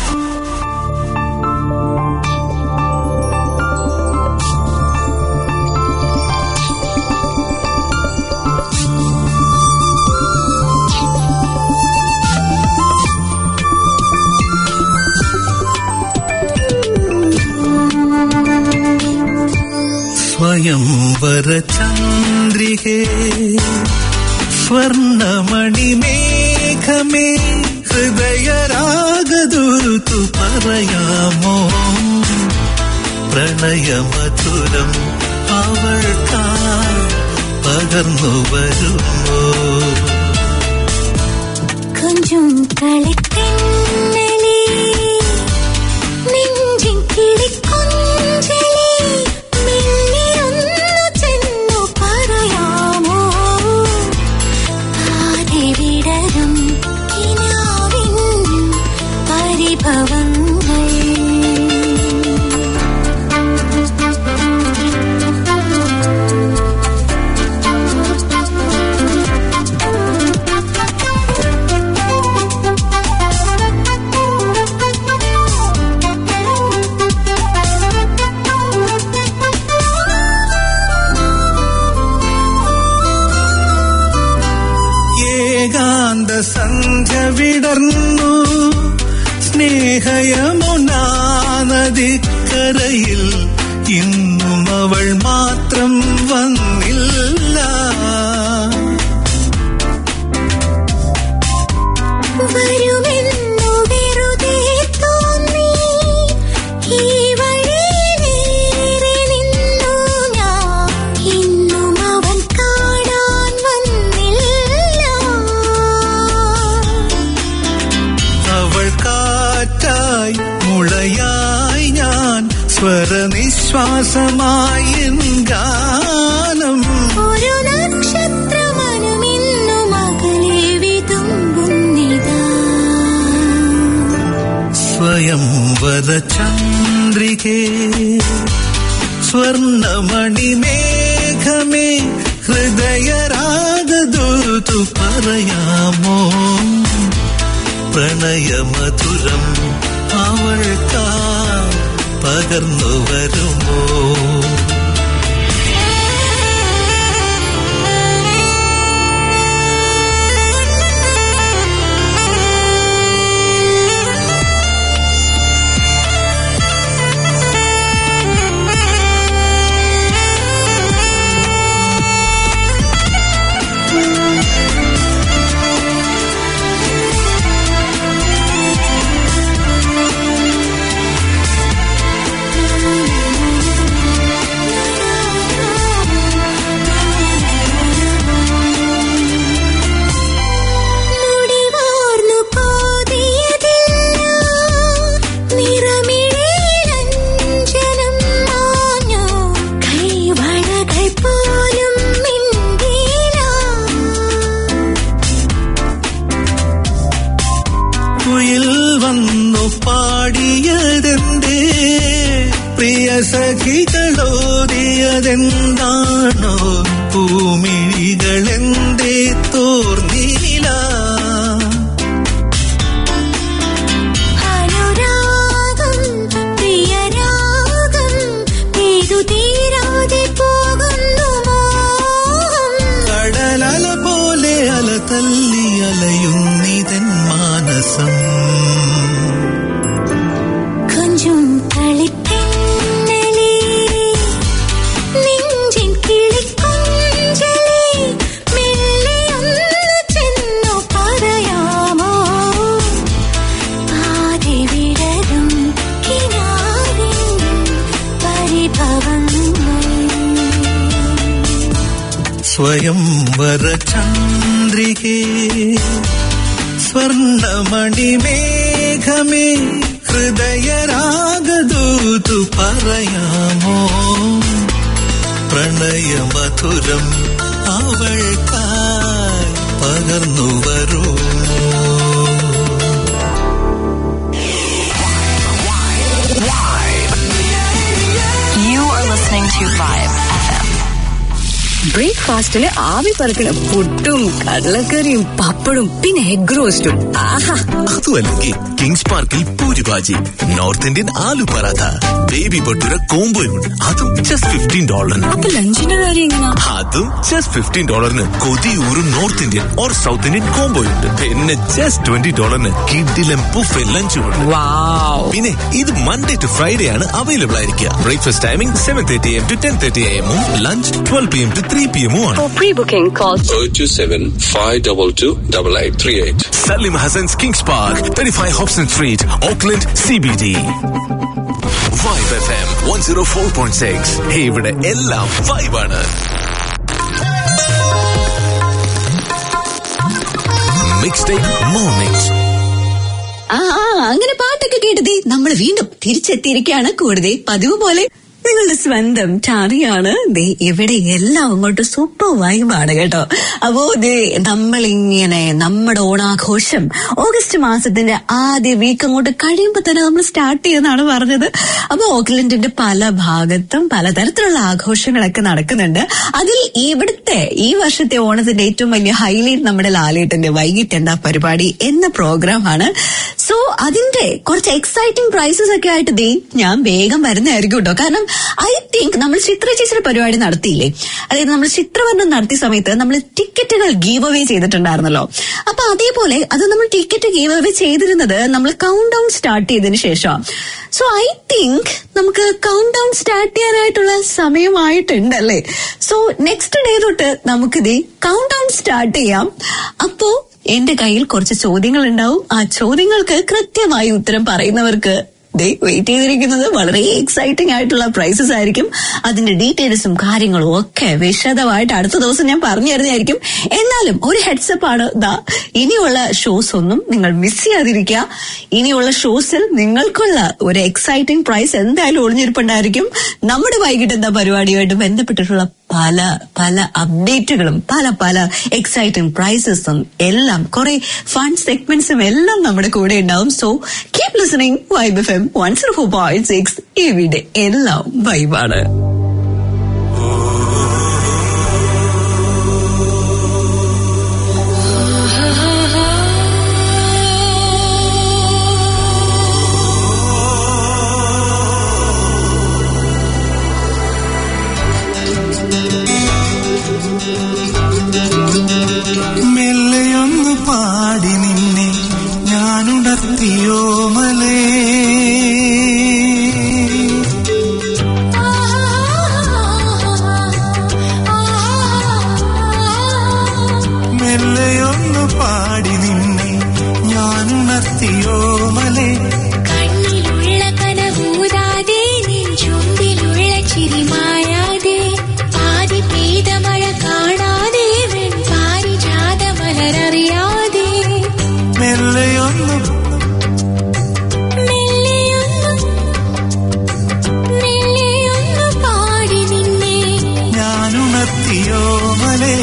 സ്വയംവര ചന്ദ്രികേ സ്വർണമണിമേഘമേ ഹൃദയരാഗദുരുതു പറയാമോ പ്രണയമധുരം അവൾക്കാ പകർന്നു വരുമോ கொஞ்சம் കളിത്തെന്നലേ നെഞ്ചിൻ കിളിക്കൊഞ്ചലേ മിന്നിയൊന്നു ചെന്നു പറയാമോ ആരെ വിടരും കിനാവിൻ ഏകാന്ത സന്ധ്യ വിടർന്നു സ്നേഹയമുനാ നദിക്കരയിൽ ഇന്നും അവൾ മാത്രം വന്നില്ല വരുമെന്നു വെറുതെ തോന്നി ഈ വഴിയിലേറെ നിന്നു ഞാൻ ഇന്നും അവൻ കാണാൻ വന്നില്ല അവൾ കാറ്റായി മുളയായി ഞാൻ സ്വരനിശ്വാസമായി എൻ ഗാനം ഒരു നക്ഷത്രമനുമിന്നും അകലെ വിതുമ്പുന്നിതാ സ്വയം ചന്ദ്രികേ സ്വർണമണി മേഘമേ ഹൃദയരാഗദൂതു പറയാമോ പ്രണയമധുരം അവൾക്കാ പകർന്നു വരുമോ മുടിവാർന്നു കോതിയതില്ല നിറമിഴയിലഞ്ജനം മാഞ്ഞു കൈവളകൾ പോലും മിണ്ടിയില്ല കുയിൽ വന്നു പാടിയതെന്തേ പ്രിയ സഖികളോതിയതെന്താണോ ഭൂമിഴികളെന്തേ തോർന്നീല അനുരാഗം പ്രിയരാഗം പെയ്തു തീരാതെ പോകുന്നു മോഹം കടലല പോലെ അല തല്ലി അലയുന്നിതൻ മാനസം கொஞ்சம் കളിത്തെന്നലേ നെഞ്ചിൻ കിളിക്കൊഞ്ചലേ മെല്ലെ ഒന്ന് ചെന്നു പറയാമോ പാതി വിടരും കിനാവിൻ പരിഭവങ്ങൾ സ്വയം ചന്ദ്രികേ സ്വർണമണി മേഘമേ ഹൃദയരാഗദൂതു പറയാമോ പ്രണയമധുരം അവൾക്കായി പകർന്നു വരുമോ You are listening to Vibe FM. ബ്രേക്ക്ഫാസ്റ്റില് ആവി പറക്കണ പുട്ടും കടലക്കറിയും പപ്പടും പിന്നെ എഗ് റോസ്റ്റും ആഹാ അതുമല്ലെങ്കിൽ കിങ്സ് പാർക്കിൽ puri bhaji north Indian aloo paratha baby bhatura കോംബോയുണ്ട് അതും ജസ്റ്റ് ഫിഫ്റ്റീൻ ഡോളറിന് അപ്പൊ ലഞ്ചിന്റെ കാര്യം എങ്ങനാ അതും ജസ്റ്റ് ഫിഫ്റ്റീൻ ഡോളറിന് കൊതിയൂറും north Indian or south Indian കോംബോയുണ്ട് പിന്നെ ജസ്റ്റ് ട്വന്റി ഡോളറിന് കിഡിലും ബുഫെ ലഞ്ചും ഉണ്ട് വാവ് പിന്നെ ഇത് മൺഡേ ടു ഫ്രൈഡേ ആണ് അവൈലബിൾ ആയിരിക്കുക breakfast timing seven thirty AM to ten thirty എമ്മും lunch twelve P M to three P എമ്മും ആണ് For pre-booking, call 027 522 8838. Salim Hassan's Kings Park, 35 Hobson Street, Auckland, CBD. Vibe FM 104.6. Hey, ഇവിടെ എല്ലാം vibe ആണ് Thursday mornings. ആ ആ, അങ്ങനെ പാട്ടൊക്കെ കേട്ടതേ നമ്മൾ വീണ്ടും തിരിച്ചെത്തിയിരിക്കുകയാണ് കൂടുതൽ പതിവ് പോലെ നിങ്ങളുടെ സ്വന്തം ടാറിയാണ് ദേ ഇവിടെ എല്ലാം അങ്ങോട്ട് സൂപ്പർ വൈബാണ് കേട്ടോ അപ്പോ ദേ നമ്മളിങ്ങനെ നമ്മുടെ ഓണാഘോഷം ഓഗസ്റ്റ് മാസത്തിന്റെ ആദ്യ വീക്ക് അങ്ങോട്ട് കഴിയുമ്പോ തന്നെ നമ്മൾ സ്റ്റാർട്ട് ചെയ്യുന്നതാണ് പറഞ്ഞത് അപ്പൊ ഓക്ലൻഡിന്റെ പല ഭാഗത്തും പലതരത്തിലുള്ള ആഘോഷങ്ങളൊക്കെ നടക്കുന്നുണ്ട് അതിൽ ഇവിടുത്തെ ഈ വർഷത്തെ ഓണത്തിന്റെ ഏറ്റവും വലിയ ഹൈലൈറ്റ് നമ്മുടെ ലാലേട്ടന്റെ വൈകിട്ട് എന്താ പരിപാടി എന്ന പ്രോഗ്രാം ആണ് സോ അതിന്റെ കുറച്ച് എക്സൈറ്റിംഗ് പ്രൈസസ് ഒക്കെ ആയിട്ട് ദേ ഞാൻ വേഗം വരുന്നതായിരിക്കും കേട്ടോ കാരണം ഐ തിങ്ക് നമ്മൾ ചിത്ര ചേച്ചിയുടെ പരിപാടി നടത്തിയില്ലേ അതായത് നമ്മൾ ചിത്രവർണ്ണം നടത്തിയ സമയത്ത് നമ്മൾ ടിക്കറ്റുകൾ ഗീവ് അവേ ചെയ്തിട്ടുണ്ടായിരുന്നല്ലോ അപ്പൊ അതേപോലെ അത് നമ്മൾ ടിക്കറ്റ് ഗീവ് അവേ ചെയ്തിരുന്നത് നമ്മൾ കൗണ്ട് ഡൗൺ സ്റ്റാർട്ട് ചെയ്തതിന് ശേഷം സോ ഐ തിങ്ക് നമുക്ക് കൗണ്ട് ഡൗൺ സ്റ്റാർട്ട് ചെയ്യാനായിട്ടുള്ള സമയമായിട്ടുണ്ടല്ലേ സോ നെക്സ്റ്റ് ഡേ തൊട്ട് നമുക്കിത് കൗണ്ട് ഡൗൺ സ്റ്റാർട്ട് ചെയ്യാം അപ്പോ എന്റെ കയ്യിൽ കുറച്ച് ചോദ്യങ്ങൾ ഉണ്ടാവും ആ ചോദ്യങ്ങൾക്ക് കൃത്യമായി ഉത്തരം പറയുന്നവർക്ക് ദേ വെയിറ്റ് ചെയ്തിരിക്കുന്നത് വളരെ എക്സൈറ്റിംഗ് ആയിട്ടുള്ള പ്രൈസസ് ആയിരിക്കും അതിന്റെ ഡീറ്റെയിൽസും കാര്യങ്ങളും ഒക്കെ വിശദമായിട്ട് അടുത്ത ദിവസം ഞാൻ പറഞ്ഞു തരുന്നതായിരിക്കും എന്നാലും ഒരു ഹെഡ്സപ്പ് ആണ് ദാ ഇനിയുള്ള ഷോസ് ഒന്നും നിങ്ങൾ മിസ് ചെയ്യാതിരിക്കുക ഇനിയുള്ള ഷോസിൽ നിങ്ങൾക്കുള്ള ഒരു എക്സൈറ്റിംഗ് പ്രൈസ് എന്തായാലും ഒളിഞ്ഞിരിപ്പുണ്ടായിരിക്കും നമ്മുടെ വൈകിട്ട് എന്താ പരിപാടിയുമായിട്ട് ബന്ധപ്പെട്ടിട്ടുള്ള പല പല അപ്ഡേറ്റുകളും പല പല എക്സൈറ്റിംഗ് പ്രൈസസും എല്ലാം കുറെ ഫൺ സെഗ്മെന്റ്സും എല്ലാം നമ്മുടെ കൂടെ ഉണ്ടാവും so keep listening vibe F M one zero four point six ഇവിടെ എല്ലാം വൈബാണ് മെല്ലെയൊന്നു പാടി നിന്നെ ഞാനുണർത്തിയോ മലേ മെല്ലെയൊന്നു പാടി നിന്നെ ഞാനുണർത്തിയോ മലേ കണ്ണിലുള്ള കനവൂരാതെ നിൻ ചുണ്ടിലുള്ള ചിരി മായാതെ പാതി പെയ്ത മഴ കാണാതെ വെൺ പാരിജാത മലരറിയാതെ മെല്ലെയൊന്നു മെല്ലെയൊന്നു മെല്ലെയൊന്നു പാടി നിന്നെ ഞാനുണർത്തിയോ മലേ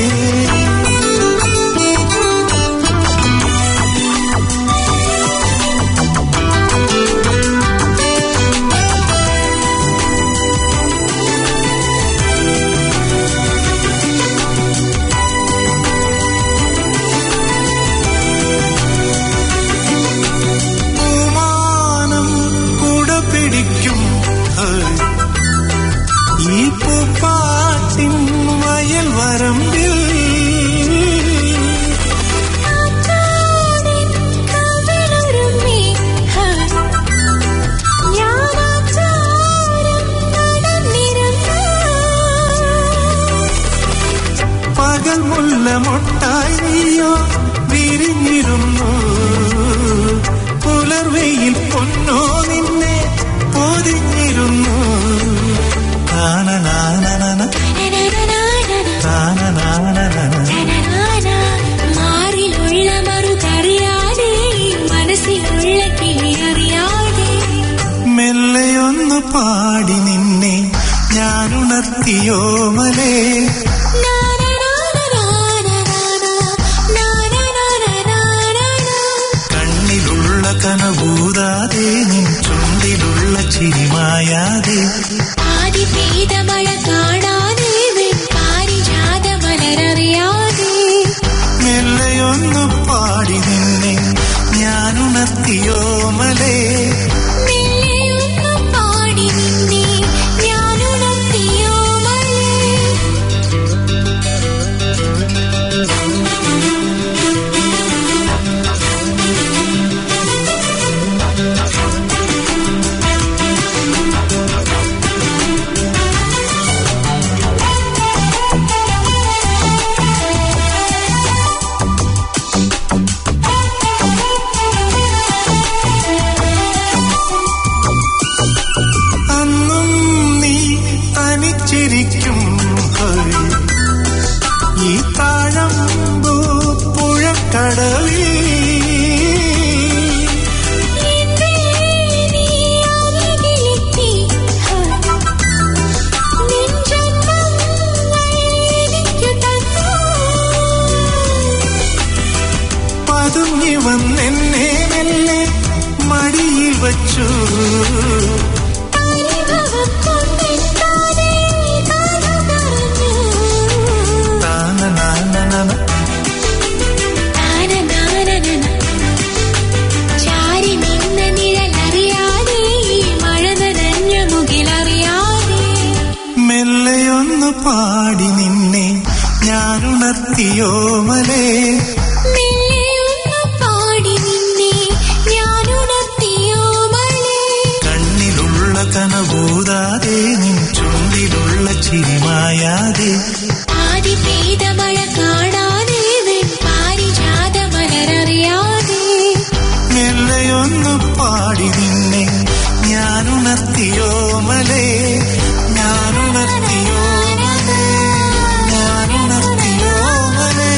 പൂമാനം കുട പിടിക്കും ഹേയ്. ഈ പൂപ്പാട്ടിൻ വയൽ വരമ്പിൽ ആറ്റാടിൻ കവിളുരുമ്മി ഹാ ഞാനാചാരം നടന്നിരുന്നു പകൽ മുല്ല മൊട്ടായി നീയോ വിരിഞ്ഞിരുന്നു പുലർവെയിൽ പൊന്നോ നിന്നെ പൊതിഞ്ഞിരുന്നു താനനാനനന, താനനാനനന. മാറിലുള്ള മറുകറിയാതെ മനസ്സിലുള്ള കിളിയറിയാതെ മെല്ലെയൊന്നു പാടി നിന്നെ ഞാനുണർത്തിയോ മലേ കണ്ണിലുള്ള കനകൂതാതെ നിൻ ചുണ്ടിലുള്ള ചിരിമായാതെ ആദി പെയ്ത മഴ കാണാതെ വെൺ പാരിജാത മലരറിയാതെ മെല്ലെയൊന്നു പാടി നിന്നെ ഞാനുണർത്തിയോ മലേ മെല്ലെയൊന്നു പാടി നിന്നെ ഞാനുണർത്തിയോ മലേ അന്നും നീ തനിച്ചിരിക്കും ഹേയ്. ഈ താഴമ്പൂ പുഴക്കടലിൽ പാഞ്ഞു വന്നെന്നെ മെല്ലെ മടിയിൽ വച്ചു താനനാനനന ചാരി നിന്ന നിഴലറിയാതെ മഴ നനഞ്ഞ മുകിലറിയാതെ മെല്ലെയൊന്നു പാടി നിന്നെ ഞാനുണർത്തിയോ മലേ മെല്ലെയൊന്നു പാടി നിന്നെ ഞാനുണർത്തിയോ മഴേ കണ്ണിലുള്ള കനബൂതാതെ നിൻ ചുണ്ടിലുള്ള ചിരിമായാതെ ആദി പെയ്ത മഴ കാണാതെ വെൺ പാരിജാത മലരറിയാതെ മെല്ലെയൊന്നു പാടി നിന്നെ ഞാനുണർത്തിയോ മലേ ഞാനുണർത്തിയോ മലേ ഞാനുണർത്തിയോ മലേ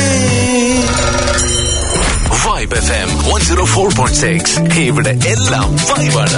vibe F M one zero four point six ഇവിടെ എല്ലാം വൈബാണ്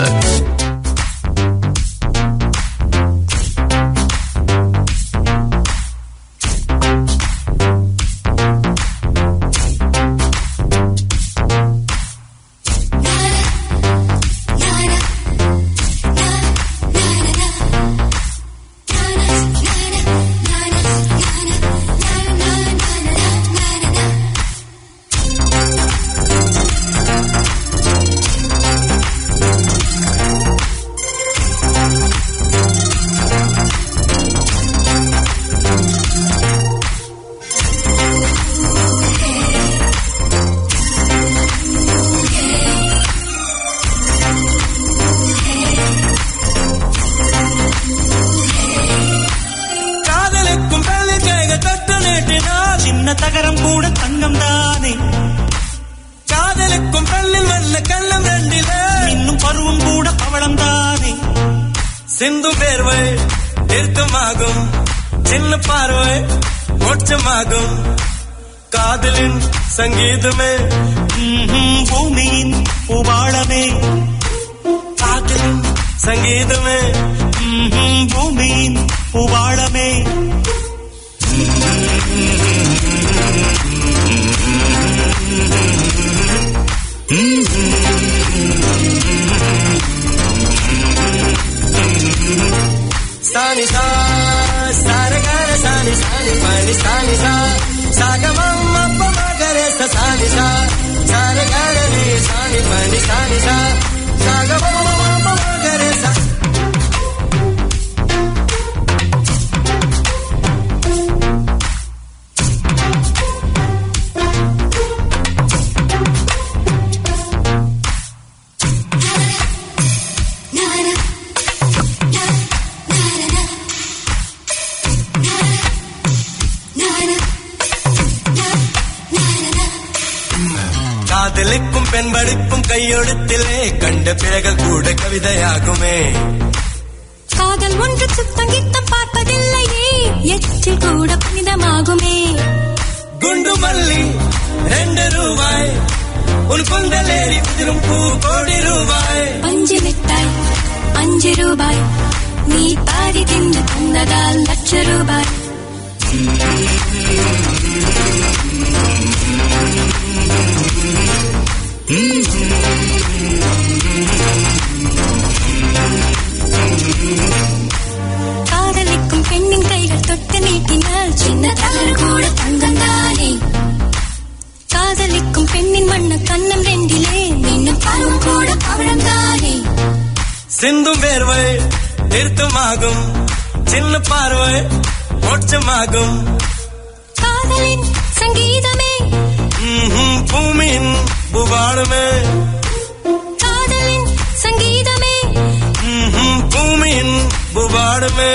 காதலுக்கும் பள்ளிக்கேக தொட்டு நீட்டினார் சின்ன தகரம் கூட தங்கம் தானே காதலுக்கும் பள்ளில் வல்ல கள்ளம் ரெண்டில இன்னும் பருவம் கூட பவளம் தானே சிந்தும் பேர்வை நிறுத்தமாகும் சின்ன பார்வை மோட்சமாகும் காதலின் சங்கீதமே ம்ஹும், பூமியின் பூபாளமே காதலின் சங்கீதமே ம்ஹும், பூமியின் பூபாளமே సాని సా సారగార సాని సాని పని సాని సా సాగమమ్మ మగరే సాని సా సారగార ని సాని పని సాని సా సాగమమ్మ మగరే సా காதலுக்கும் பெண்படுக்கும் கையெழுத்திலே கண்ட பிறகு கூட கவிதையாகுமே காதல் ஒன்று சுத்தங்கித்தம் பார்ப்பதில்லையே எச்சில் கூட புனிதமாகுமே குண்டு மல்லி ரெண்டு ரூபாய் உன் குந்தலேறி உதிரும் பூ கோடி ரூபாய் பஞ்சு மிட்டாய் அஞ்சு ரூபாய் நீ பாதி தின்று தந்ததால் லட்ச ரூபாய் காதலிக்கும் பெண்ணின் கைகள் தொட்டு நீட்டினால் சின்ன தவறு கூட தங்கம் தானே காதலிக்கும் பெண்ணின் வண்ண கண்ணம் ரெண்டிலே மின்னும் பருவம் கூட பவளம் தானே சிந்தும் வேர்வை நிறுத்தமாகும் சின்ன பார்வை மோட்சமாகும் காதலின் சங்கீதமே ம்ஹும், பூமியின் புவாளமே காதலின் சங்கீதமே ம்ஹும், பூமியின் புவாளமே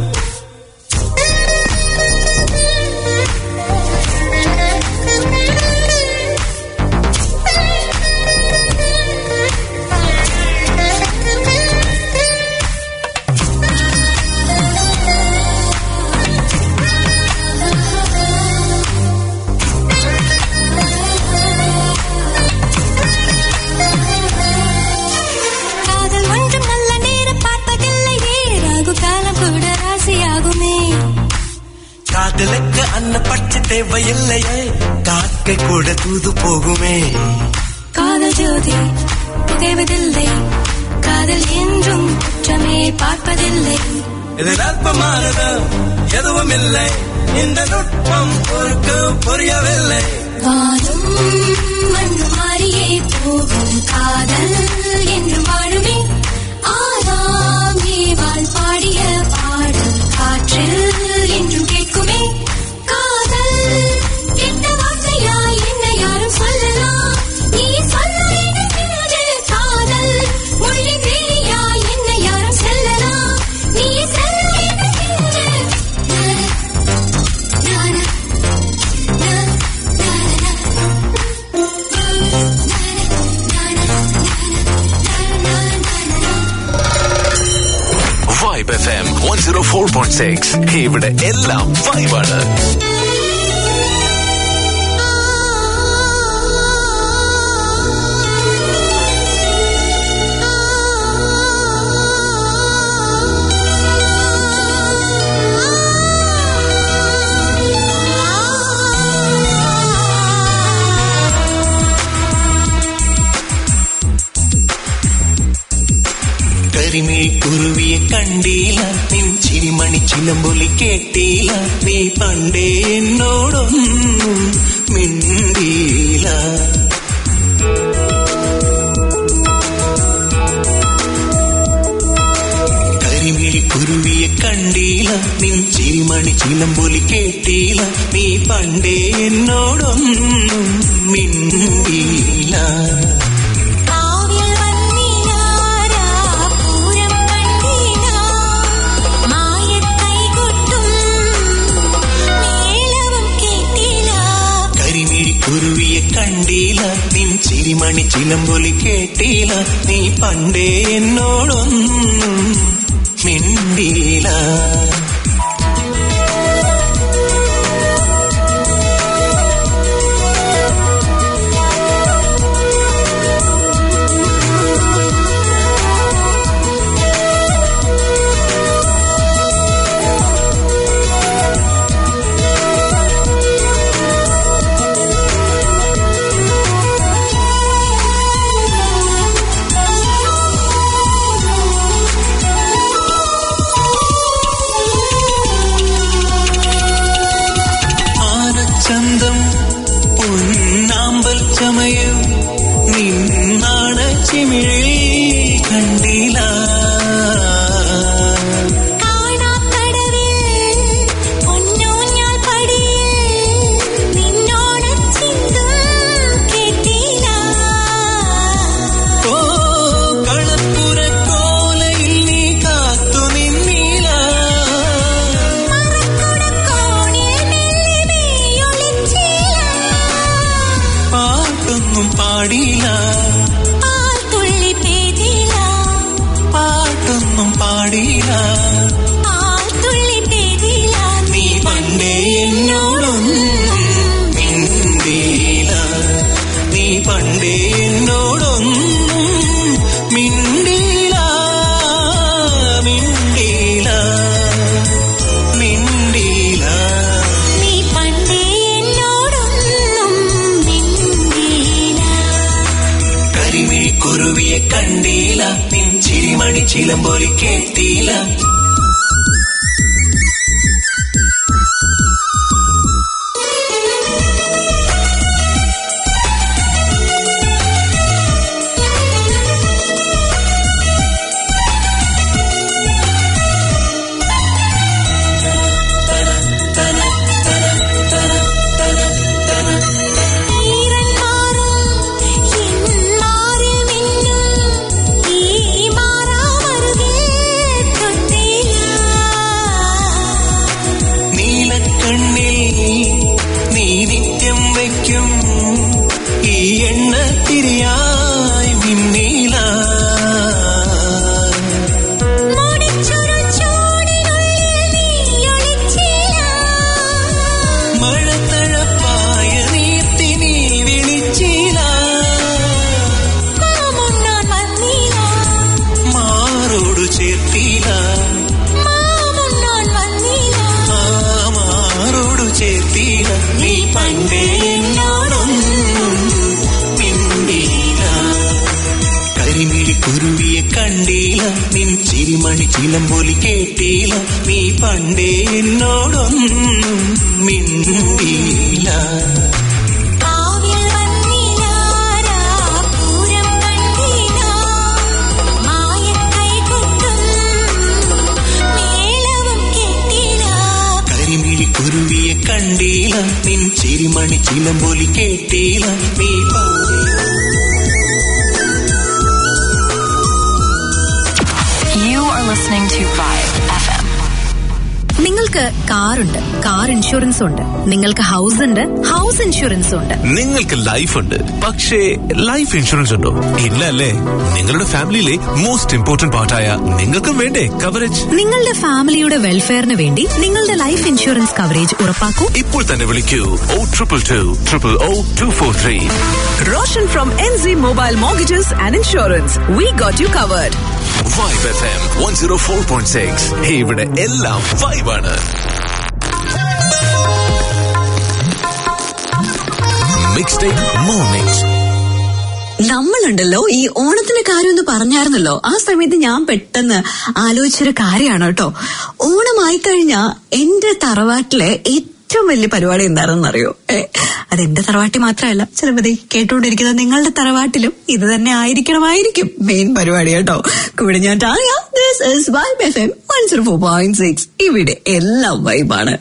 காதல் ஒன்றும் நல்ல நேரம் பார்ப்பதில்லையே ராகு காலம் கூட ராசியாகுமே காதலுக்கு அன்ன பட்சி தேவையில்லையே காக்கை கூட தூது போகுமே காதல் ஜோதி புகைவதில்லை காதல் என்றும் குற்றமே பார்ப்பதில்லை இதில் அற்பமானது எதுவும் இல்லை இந்த நுட்பம் பொறுக்க புரியவில்லை வாழும் மண்ணு மாறியே போகும் காதல் என்று வாழுமே ஆறாம் ஏவாள் பாடிய பாடல் காற்றில் என்றும் கேட்குமே காதல் கெட்ட வார்த்தையா என்ன யாரும் சொல்லலாம் நீ சொல்ல நினைக்கிறது காதல் மொழி வேலியா என்ன யாரும் செல்லலாம் நீ செல்ல நினைக்கிறது நான, நான, vibe F M one zero four point six ഇവിടെ എല്ലാം വൈബാണ് കരിമിഴി കുരുവിയെ കണ്ടീല നിൻ ചിരിമണി ചിലമ്പൊലി കേട്ടീല നീ പണ്ടേ എന്നോടൊന്നും മിണ്ടീല കരിമിഴി കുരുവിയെ കണ്ടീല നിൻ ചിരിമണി ചിലമ്പൊലി കേട്ടീല നീ പണ്ടേ എന്നോടൊന്നും മിണ്ടീല കാവ്യ വന്നിനാരാ പൂരം കണ്ടീനാ മായക്കൈ കൊട്ടും മേളവും കേട്ടില്ല കരിമിഴി കുരുവിയെ കണ്ടീല നിൻ ചിരിമണി ചിലമ്പൊലി കേട്ടീല നീ പണ്ടേ എന്നോടൊന്നും മിണ്ടീല ആനച്ചന്തം പൊന്നാമ്പൽ ചമയം നിന്നാണ ചിമിഴിൽ കണ്ടില്ല കാണാക്കടവിൽ പൊന്നൂഞ്ഞാൽ പടിയിൽ നിന്നോട് ചിന്തും കേട്ടില്ല ഓ കളപ്പുര കോലയിൽ നീ കാത്തു നിന്നീല മറക്കുടക്കോണിൽ മെല്ലെ ഒളിച്ചില്ല പാട്ടൊന്നും പാടിയില്ല പാൽത്തുള്ളി പെയ്തില്ല പാട്ടൊന്നും പാടിയില്ല പാൽത്തുള്ളി പെയ്തില്ല നീ പണ്ടേ എന്നോടൊന്നും മിണ്ടീല നീ പണ്ടേ എന്നോടൊന്നും മിണ്ടീല മിണ്ടീല മിണ്ടീല നീ പണ്ടേ എന്നോടൊന്നും മിണ്ടിയില്ല കരിമിഴി കുരുവിയെ കണ്ടീല നിൻ ചിരിമണി ചിലമ്പൊലി കേട്ടീല ഈറൻ മാറും എന്മാറിൽ മിന്നും ഈ മാറാമറുകിൽ തൊട്ടില്ല നീലക്കണ്ണിൽ നീ നിത്യം വയ്ക്കും ഈ എണ്ണ തിരിയായി മിന്നീല മുടിച്ചുരുൾ ചൂടിനുള്ളിൽ നീ ഒളിച്ചില്ല മഴത്തഴപ്പായ നീർത്തി നീ വിളിച്ചില മാമുണ്ണാൻ വന്നില്ല മാറോടു ചേർത്തില മാമുണ്ണാൻ വന്നില്ല ആ മാറോടു ചേർത്തില നീ പണ്ടേ എന്നോടൊന്നും മിണ്ടീല ചിലമ്പൊലി കേട്ടില്ല നീ പണ്ടേ എന്നോടൊന്നും മിണ്ടിയില്ല കാവ്യ വന്നിലാരാ പൂരം കണ്ടില്ല മായക്കൈ കൊണ്ടും മേളവും കെട്ടില്ല കരിമിഴി കുരുവിയെ കണ്ടില്ല നിൻ ചിരിമണി ചിലമ്പൊലി കേട്ടില്ല നീ പണ്ടേ You are listening to Vibe FM. നിങ്ങൾക്ക് കാറുണ്ട് കാർ ഇൻഷുറൻസ് ഉണ്ട് നിങ്ങൾക്ക് ഹൗസ് ഉണ്ട് ഹൗസ് ഇൻഷുറൻസ് ഉണ്ട് നിങ്ങൾക്ക് ലൈഫ് ഉണ്ട് പക്ഷേ ലൈഫ് ഇൻഷുറൻസ് ഉണ്ടോ ഇല്ല അല്ലേ നിങ്ങളുടെ ഫാമിലിയിലെ മോസ്റ്റ് ഇമ്പോർട്ടന്റ് പാർട്ടായ നിങ്ങൾക്കും വേണ്ടേ കവറേജ് നിങ്ങളുടെ ഫാമിലിയുടെ വെൽഫെയറിന് വേണ്ടി നിങ്ങളുടെ ലൈഫ് ഇൻഷുറൻസ് കവറേജ് ഉറപ്പാക്കൂ ഇപ്പോൾ തന്നെ വിളിക്കൂ O triple two triple O two four three Roshan from NZ Mobile Mortgages and Insurance. We got you covered. Vibe F M one zero four point six ഇവിടെ എല്ലാം വൈബാണ് മിക്സ് ടൈം മോർണിംഗ്സ് നമ്മളുണ്ടല്ലോ ഈ ഓണത്തിന്റെ കാര്യം ഒന്ന് പറഞ്ഞായിരുന്നല്ലോ ആ സമയത്ത് ഞാൻ പെട്ടെന്ന് ആലോചിച്ചൊരു കാര്യമാണ് കേട്ടോ ഓണമായി കഴിഞ്ഞാ എന്റെ തറവാട്ടിലെ ഏറ്റവും വലിയ പരിപാടി എന്താണെന്ന് അറിയോ ഏ അത് എന്റെ തറവാട്ടിൽ മാത്രമല്ല ചിലപ്പോൾ ദേ കേട്ടുകൊണ്ടിരിക്കുന്ന നിങ്ങളുടെ തറവാട്ടിലും ഇത് തന്നെ ആയിരിക്കണമായിരിക്കും മെയിൻ പരിപാടി കേട്ടോ കൂടെ ഞാൻ Tania this is vibe F M one zero four point six ഇവിടെ എല്ലാം വൈബാണ്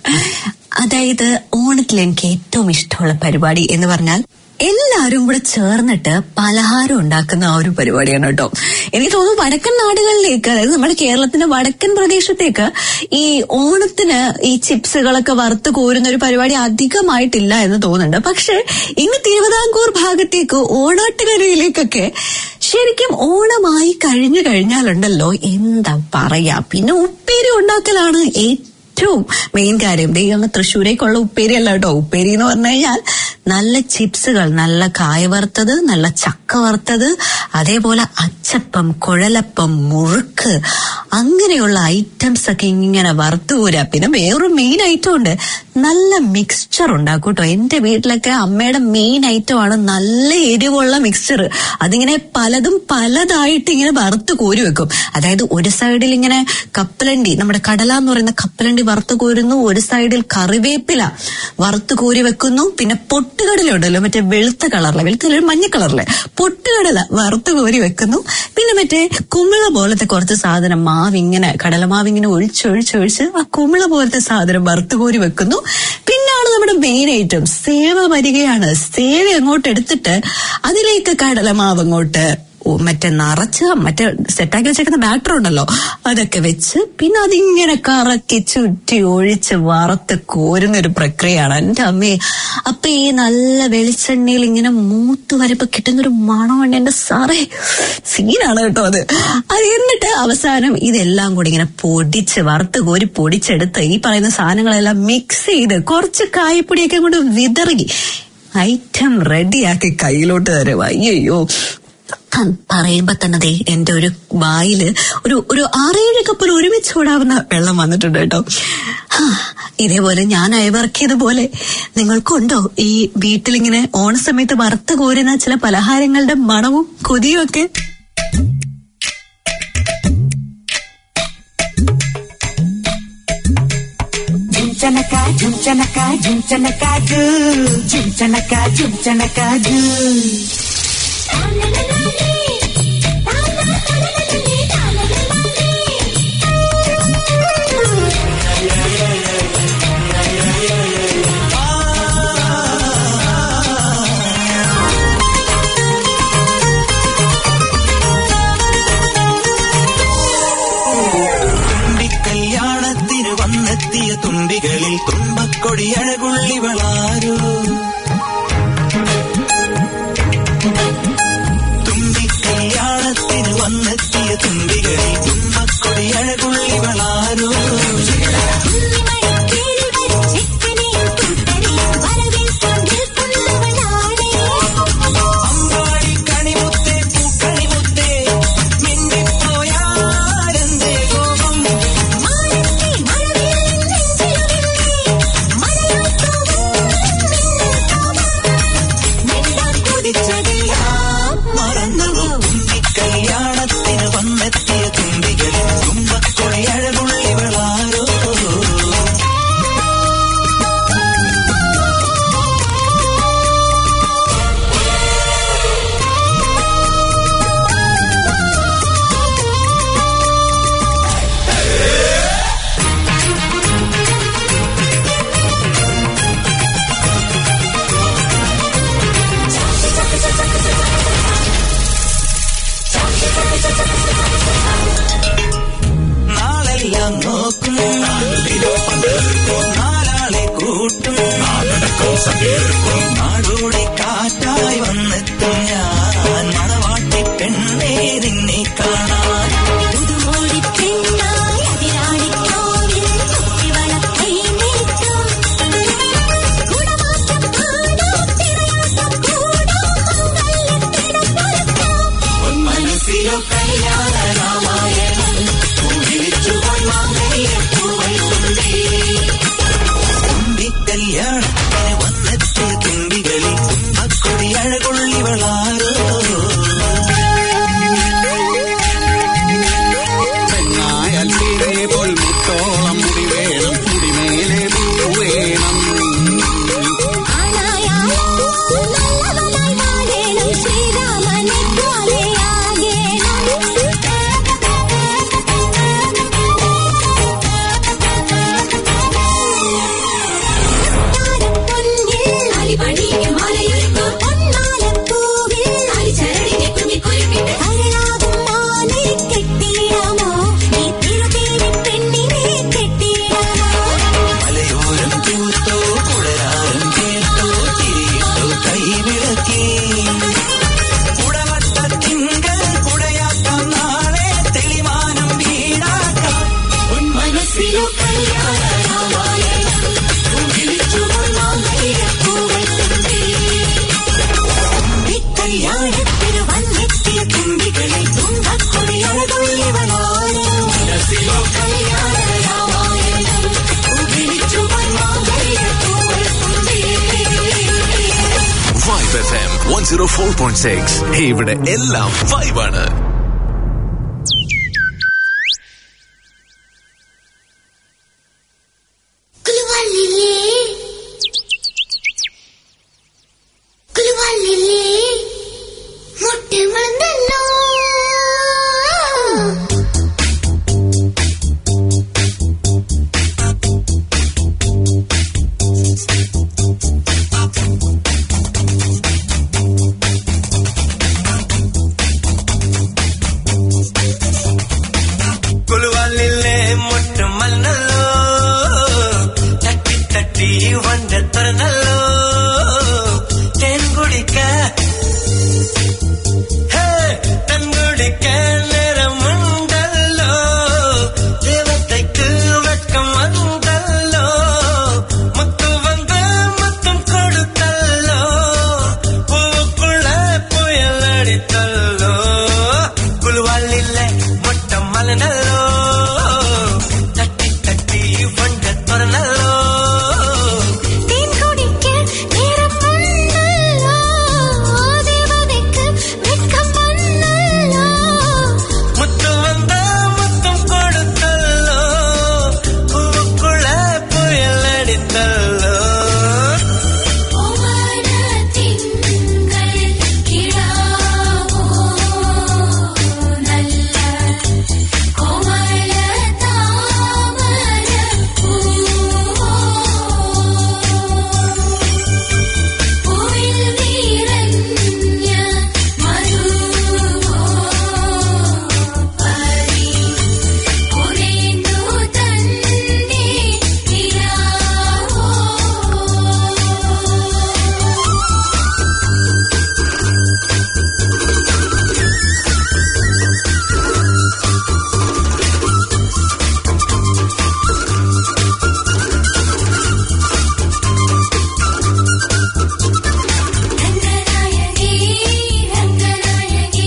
അതായത് ഓണത്തിൽ എനിക്ക് ഏറ്റവും ഇഷ്ടമുള്ള പരിപാടി എന്ന് പറഞ്ഞാൽ എല്ലാവരും കൂടെ ചേർന്നിട്ട് പലഹാരം ഉണ്ടാക്കുന്ന ആ ഒരു പരിപാടിയാണ് കേട്ടോ എനിക്ക് തോന്നുന്നു വടക്കൻ നാടുകളിലേക്ക് അതായത് നമ്മുടെ കേരളത്തിന്റെ വടക്കൻ പ്രദേശത്തേക്ക് ഈ ഓണത്തിന് ഈ ചിപ്സുകളൊക്കെ വറുത്ത് കോരുന്ന ഒരു പരിപാടി അധികമായിട്ടില്ല എന്ന് തോന്നുന്നുണ്ട് പക്ഷെ ഇന്ന് തിരുവിതാംകൂർ ഭാഗത്തേക്ക് ഓണാട്ടുകരയിലേക്കൊക്കെ ശരിക്കും ഓണമായി കഴിഞ്ഞു കഴിഞ്ഞാലുണ്ടല്ലോ എന്താ പറയാ പിന്നെ ഉപ്പേരി ഉണ്ടാക്കലാണ് ഏറ്റവും ഏറ്റവും മെയിൻ കാര്യം ദേ അങ്ങ് തൃശ്ശൂരേക്കുള്ള ഉപ്പേരി അല്ല കേട്ടോ ഉപ്പേരി എന്ന് പറഞ്ഞു കഴിഞ്ഞാൽ നല്ല ചിപ്സുകൾ നല്ല കായ വറുത്തത് നല്ല ചക്ക വറുത്തത് അതേപോലെ അച്ചപ്പം കുഴലപ്പം മുറുക്ക് അങ്ങനെയുള്ള ഐറ്റംസ് ഒക്കെ ഇങ്ങനെ വറുത്തുകൂര പിന്നെ വേറൊരു മെയിൻ ഐറ്റം ഉണ്ട് നല്ല മിക്സ്ചർ ഉണ്ടാക്കും കേട്ടോ എന്റെ വീട്ടിലൊക്കെ അമ്മയുടെ മെയിൻ ഐറ്റം ആണ് നല്ല എരിവുള്ള മിക്സ്ചർ അതിങ്ങനെ പലതും പലതായിട്ട് ഇങ്ങനെ വറുത്ത് കോരി വെക്കും അതായത് ഒരു സൈഡിൽ ഇങ്ങനെ കപ്പലണ്ടി നമ്മുടെ കടല എന്ന് പറയുന്ന കപ്പലണ്ടി വറുത്ത് കോരുന്നു ഒരു സൈഡിൽ കറിവേപ്പില വറുത്ത് കോരി വെക്കുന്നു പിന്നെ പൊട്ടുകടല ഉണ്ടല്ലോ മറ്റേ വെളുത്ത കളറിലെ വെളുത്ത കളർ മഞ്ഞ കളറിലെ പൊട്ടുകടല വറുത്ത് കോരി വെക്കുന്നു പിന്നെ മറ്റേ കുമിള പോലത്തെ കുറച്ച് സാധനം മാവ് ഇങ്ങനെ കടലമാവ് ഇങ്ങനെ ഒഴിച്ചൊഴിച്ചൊഴിച്ച് ആ കുമിള പോലത്തെ സാധനം വറുത്ത് കോരി വെക്കുന്നു പിന്നാണ് നമ്മുടെ മെയിൻ ഐറ്റം സേവ വരികയാണ് സേവ അങ്ങോട്ട് എടുത്തിട്ട് അതിലേക്ക് കടലമാവ് അങ്ങോട്ട് ഓ, മറ്റേ നിറച്ച് മറ്റേ സെറ്റാക്കി വെച്ചേക്കുന്ന ബാറ്റർ ഉണ്ടല്ലോ അതൊക്കെ വെച്ച് പിന്നെ അതിങ്ങനെ കറക്കി ചുറ്റി ഒഴിച്ച് വറുത്ത് കോരുന്ന ഒരു പ്രക്രിയയാണ് എന്റെ അമ്മേ അപ്പൊ ഈ നല്ല വെളിച്ചെണ്ണയിൽ ഇങ്ങനെ മൂത്ത് വരപ്പ് കിട്ടുന്ന ഒരു മണമുണ്ട് എന്റെ സാറേ സീനാണ് കേട്ടോ അത് അത് എന്നിട്ട് അവസാനം ഇതെല്ലാം കൂടി ഇങ്ങനെ പൊടിച്ച് വറുത്ത് കോരി പൊടിച്ചെടുത്ത് ഈ പറയുന്ന സാധനങ്ങളെല്ലാം മിക്സ് ചെയ്ത് കുറച്ച് കായപ്പൊടിയൊക്കെ കൊണ്ട് വിതറി ഐറ്റം റെഡിയാക്കി കയ്യിലോട്ട് തരും അയ്യോ പറയുമ്പോ തന്നെ ദേ എന്റെ ഒരു വായില് ഒരു ഒരു ആറേഴ് കപ്പൽ ഒരുമിച്ച് ഓടാവുന്ന വെള്ളം വന്നിട്ടുണ്ട് കേട്ടോ ഹാ, ഇതേപോലെ ഞാൻ അയവിറക്കിയതുപോലെ നിങ്ങൾക്കുണ്ടോ ഈ വീട്ടിലിങ്ങനെ ഓണസമയത്ത് വറുത്ത് കോരുന്ന ചില പലഹാരങ്ങളുടെ മണവും കൊതിയും ഒക്കെ జించనక జించనక జించనక జించనక జించనక തുമ്പി കല്യാണത്തിന് വന്നെത്തിയ തുമ്പികളിൽ തുമ്പക്കൊടി അഴകുള്ളിവളാരോ തുമ്പി നാടോടെ കാറ്റായി വന്നെത്തും ഞാൻ മണവാട്ടി പെണ്ണേ നിന്നെ കാണാൻ പുതുമോടി പെണ്ണായി അതിരാളിക്കോവിൽ കുത്തിവളക്കൈ നീട്ടും. കുടമാറ്റം പാടാം, തിരയാട്ടം കൂടാം, മംഗല്യത്തിടം പൊരുത്താം. മനസ്സിലോ കല്യാണ രാമായണം പൂവിളിച്ചുപോയി മാങ്ങയ്യപ്പൂവൈ തുമ്പി തുമ്പി കല്യാണത്തിന് വന്നെത്തിയ തുമ്പികളിൽ തുമ്പക്കൊടി അഴകൊള്ളിവളാരോ പെണ്ണായാൽ തീരെ പോൽ മുത്തോളം മുടി വേണം മുടിമേലെ പൂവേണം ആനായാലോ നല്ലവനായി വാഴേണം, ശ്രീരാമനെ പൊന്നിൽ അലിപണിക്ക് മലയൊരുക്കും പൊന്നാലപ്പൂവിൽ അലിച്ചരടിനെ കുഞ്ഞിക്കുരുക്കിട്ട് കരയാകും മാനെ കെട്ടിയിടാമോ ഈ തിരുതേരി പെണ്ണിനെ കെട്ടിയിടാമോ മലയോരം പൂത്തോ കുടരാരം കേട്ടോ തിരിയിട്ടോ കൈവിളക്കി കുടവട്ടത്തിങ്കൾ കുടയാക്കാം നാളെ തെളിമാനം വീടാക്കാം ഉൻ മനസ്സിലോ കല്യാണമായണം വിളിച്ചുകൊൾ മാങ്ങയ്യപ്പൂവൈ തുമ്പി കല്യാണത്തിന് വന്നെത്തിയ തുമ്പികളിൽ തുമ്പക്കൊടി അഴകൊള്ളിവളാണ് മനസ്സിലോ കല്യാണമായണം വിളിച്ചുകൊൾ മാങ്ങയ്യപ്പൂവൈ തുമ്പി vibe F M one zero four point six ഇവിടെ എല്ലാം വൈബാണ് കുലുവാലില്ലേ കുലുവാലില്ലേ മുട്ട വളർന്നല്ലോ കുളുവാലിലെ മുട്ടും മല്ലല്ലോ തട്ടി തട്ടി വണ്ട തുറന്നല്ലോ തേൻ കുടിക്ക ഹേ, തേൻ കുടിക്കാൻ നേരമുണ്ടല്ലോ ദേവതയ്ക്ക് വെക്കം വന്നല്ലോ മുത്തു വന്ന് മുത്തം കൊടുത്തല്ലോ പൂക്കുള്ള പുയലടിത്തല്ലോ കുളുവാലിലെ മുട്ടം മലനല്ലോ തട്ടി തട്ടി വണ്ട തുറന്നല്ലോ തേൻ കുടിക്കാൻ നേരമുണ്ടല്ലോ ദേവതയ്ക്ക് വെക്കം വന്നല്ലോ മുത്തു വന്ന മുത്തം കൊടുത്തല്ലോ പൂക്കുള്ള പുയലടിത്തല്ലോ ഓമനത്തിങ്കൾ കിടാവോ നല്ല കോമള താമര പൂവോ പൂവിൽ നിറഞ്ഞ മധുവോ പരി കുറിന്തു തന്റെ നിലാവോ രംഗനായകി രംഗനായകി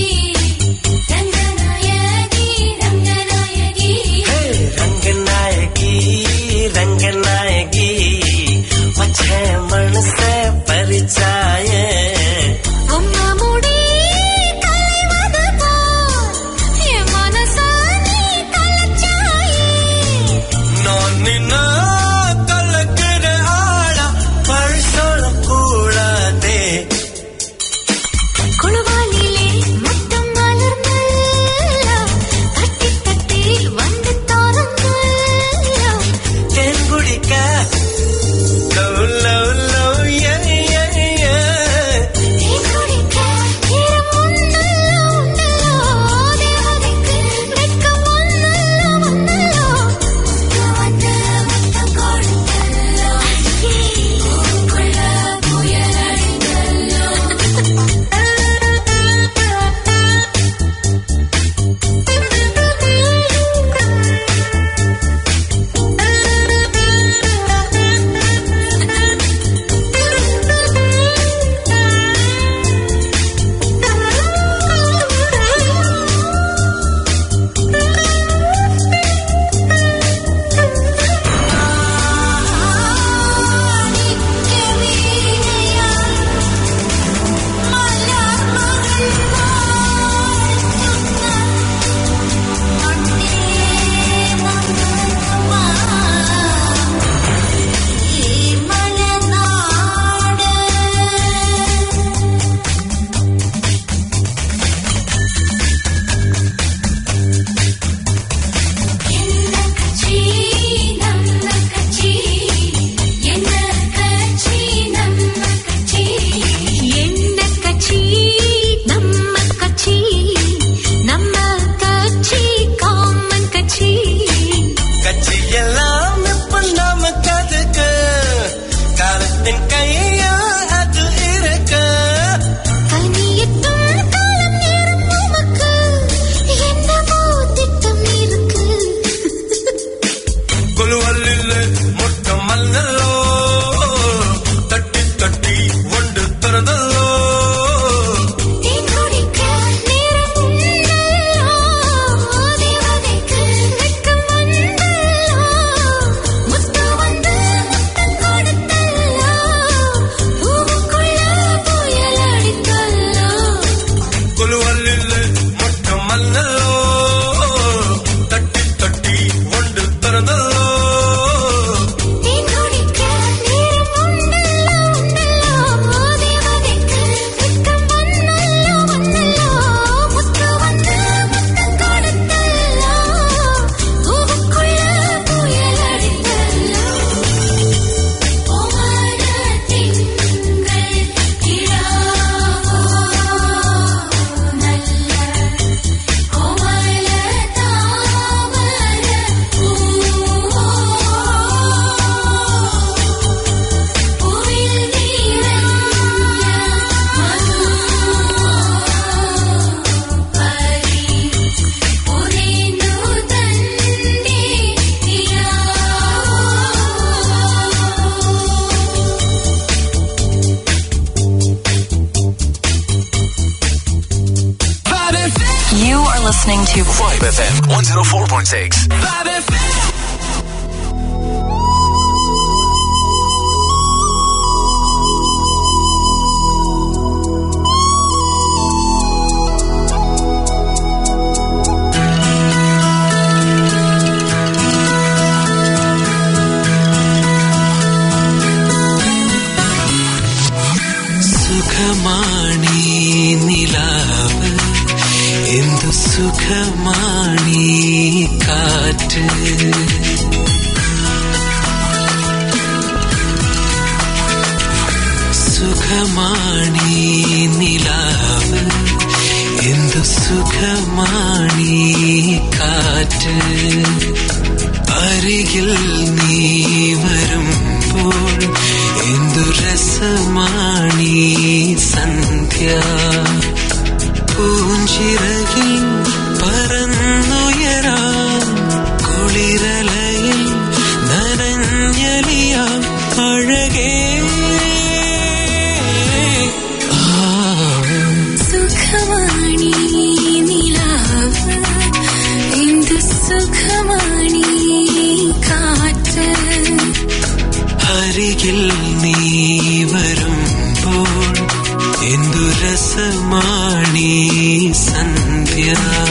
രംഗനായകി രംഗനായകി രംഗനായകി രംഗനായകി മച്ചേ മനസ്സെ പരിചായ ഉമ്മമുടി കലൈവത് പോൽ എൻ മനസ്സാ നീ കലച്ചായി ഞാൻ നിന്ന കലക്കിற ആള പഴസോളം കൂടാതെ കുളുവാനിലെ മുത്തം മലർന്നല്ലോ തട്ടി തട്ടി വന്ന് തുറന്നല്ലോ തേൻ കുടിക്ക love love love yeah, yeah, yeah. listening to Vibe FM 104.6. സുഖമാണീ നിലാവ് എന്തു സുഖമാണീ കാറ്റ് സുഖമാണീ നിലാവ് എന്തു സുഖമാണീ കാറ്റ് അരികിൽ നീ വരുമ്പോൾ എന്തു രസമാണീ സന്ധ്യ പൂഞ്ചിറകിൽ പറന്നുയരാം കുളിരലയിൽ നനഞ്ഞലിയാം അഴകേ സുഖമാണി നിലാവ് എന്തു സുഖമാണി കാറ്റ് അരികിൽ നീ വരുമ്പോൾ എന്തു രസമാണീ സന്ധ്യ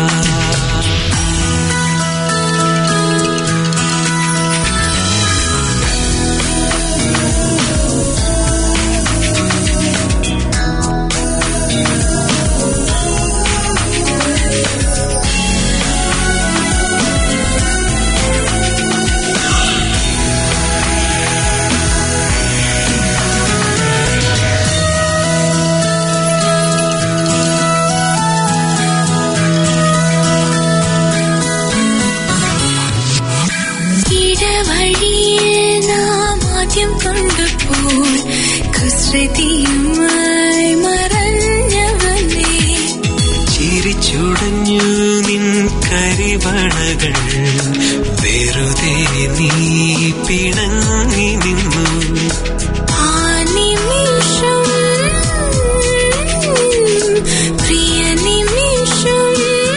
ഇടവഴിയിൽ നാം ആദ്യം കൊണ്ടുപോൾ കുസൃതിയുമായി മറഞ്ഞവനെ ചിരിച്ചുടഞ്ഞു നിൻ കരിവണകൾ വെറുതെ നീ പിണങ്ങി നിന്നു ആ നിമിഷം പ്രിയ നിമിഷം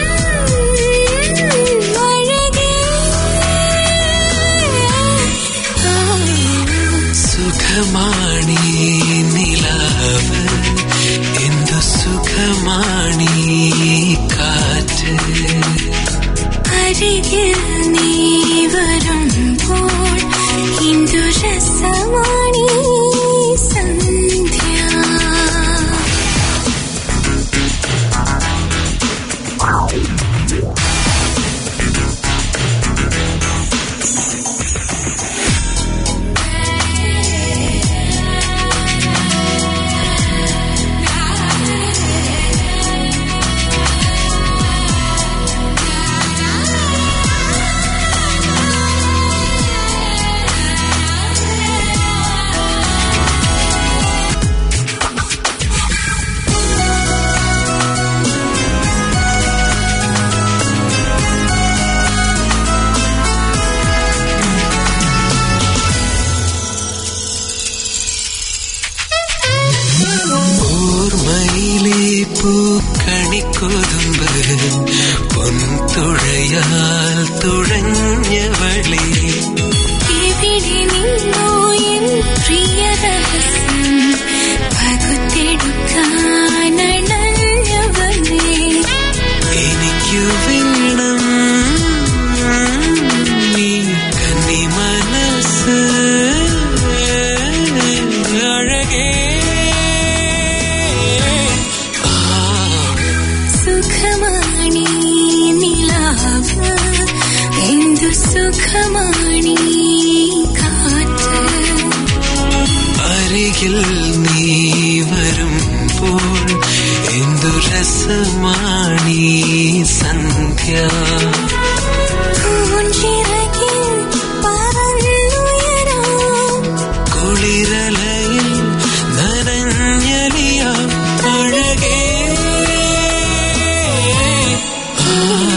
അഴകേ സുഖമാണീ നിലാവ് എന്തു സുഖമാണീ കാറ്റ് അരികിൽ നീ വരുമ്പോൾ ഇന്ദു രസമാണി സന്ധ്യ ഓർമ്മയിലെ പൂക്കണിക്കൊതുമ്പ് പൊൻതുഴയാൽ തുഴഞ്ഞവളെ എവിടെ നിന്നോ എൻ പ്രിയ രഹസ്യം പകുത്തെടുക്കാനണഞ്ഞവനെ എനിക്കു വേണം നീ കന്നി മനസ്സ് അഴകേ സുഖമാണി നിലാവ് എന്തു സുഖമാണി കാറ്റ് അരികിൽ നീ വരുമ്പോൾ എന്തു രസമാണീ സന്ധ്യ പൂഞ്ചിറകിൽ പറന്നുയരാം കുളിരലയിൽ നനഞ്ഞലിയാം അഴകേ ആ,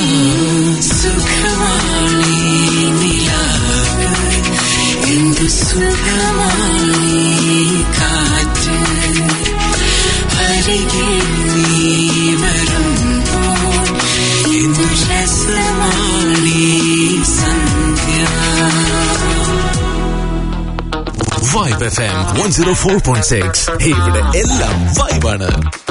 സുഖമാണീ നിലാവ് എന്തു സുഖമാണീ കാറ്റ് അരികിൽ നീ വരുമ്പോൾ എന്തു vibe F M one zero four point six ഇവിടെ എല്ലാം വൈബാണ്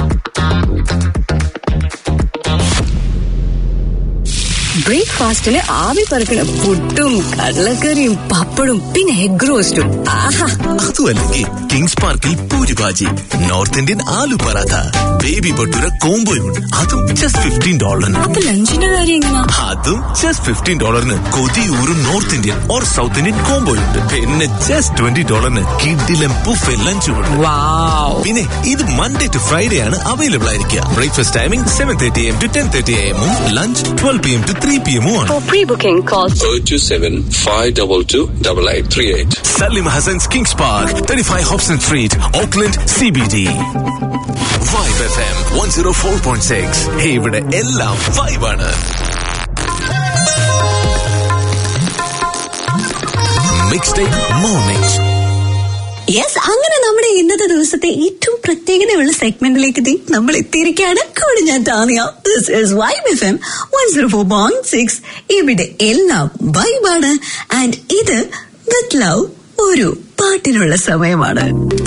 ബ്രേക്ക്ഫാസ്റ്റിന് ആവി പറക്കണ പുട്ടും കടലക്കറിയും പപ്പടും പിന്നെ എഗ് റോസ്റ്റും ആഹാ അതുമല്ലെങ്കിൽ കിങ്സ് പാർക്കിൽ puri bhaji north Indian aloo paratha baby bhatura കോംബോയുണ്ട് അതും ജസ്റ്റ് ഫിഫ്റ്റീൻ ഡോളറിന് അപ്പൊ ലഞ്ചിന്റെ കാര്യം എങ്ങനാ അതും ജസ്റ്റ് ഫിഫ്റ്റീൻ ഡോളറിന് കൊതിയൂറും north Indian or south Indian കോംബോയുണ്ട് പിന്നെ ജസ്റ്റ് ട്വന്റി ഡോളറിന് കിഡിലും ബുഫെ ലഞ്ചും ഉണ്ട് പിന്നെ ഇത് മൺഡേ ടു ഫ്രൈഡേ ആണ് അവൈലബിൾ ആയിരിക്കുക breakfast timing seven thirty AM to ten thirty എമ്മും lunch twelve P M to three P എമ്മും ആണ് For pre-booking, call 027 522 8838. Salim Hassan's Kings Park, 35 Hobson Street, Auckland, CBD. Vibe FM 104.6. ഇവിടെ എല്ലാം വൈബാണ് mix day mornings yes അങ്ങനെ നമ്മുടെ ഇന്നത്തെ ദിവസത്തെ ഏറ്റവും പ്രത്യേകതയുള്ള സെഗ്മെന്റിലേക്ക് ദേ നമ്മൾ എത്തിയിരിക്കുകയാണ് കൂടി ഞാൻ Tania this is vibe F M one zero four point six ഇവിടെ എല്ലാം വൈബാണ് ആൻഡ് ഇത് വിത്ത് ലവ് ഒരു പാട്ടിനുള്ള സമയമാണ്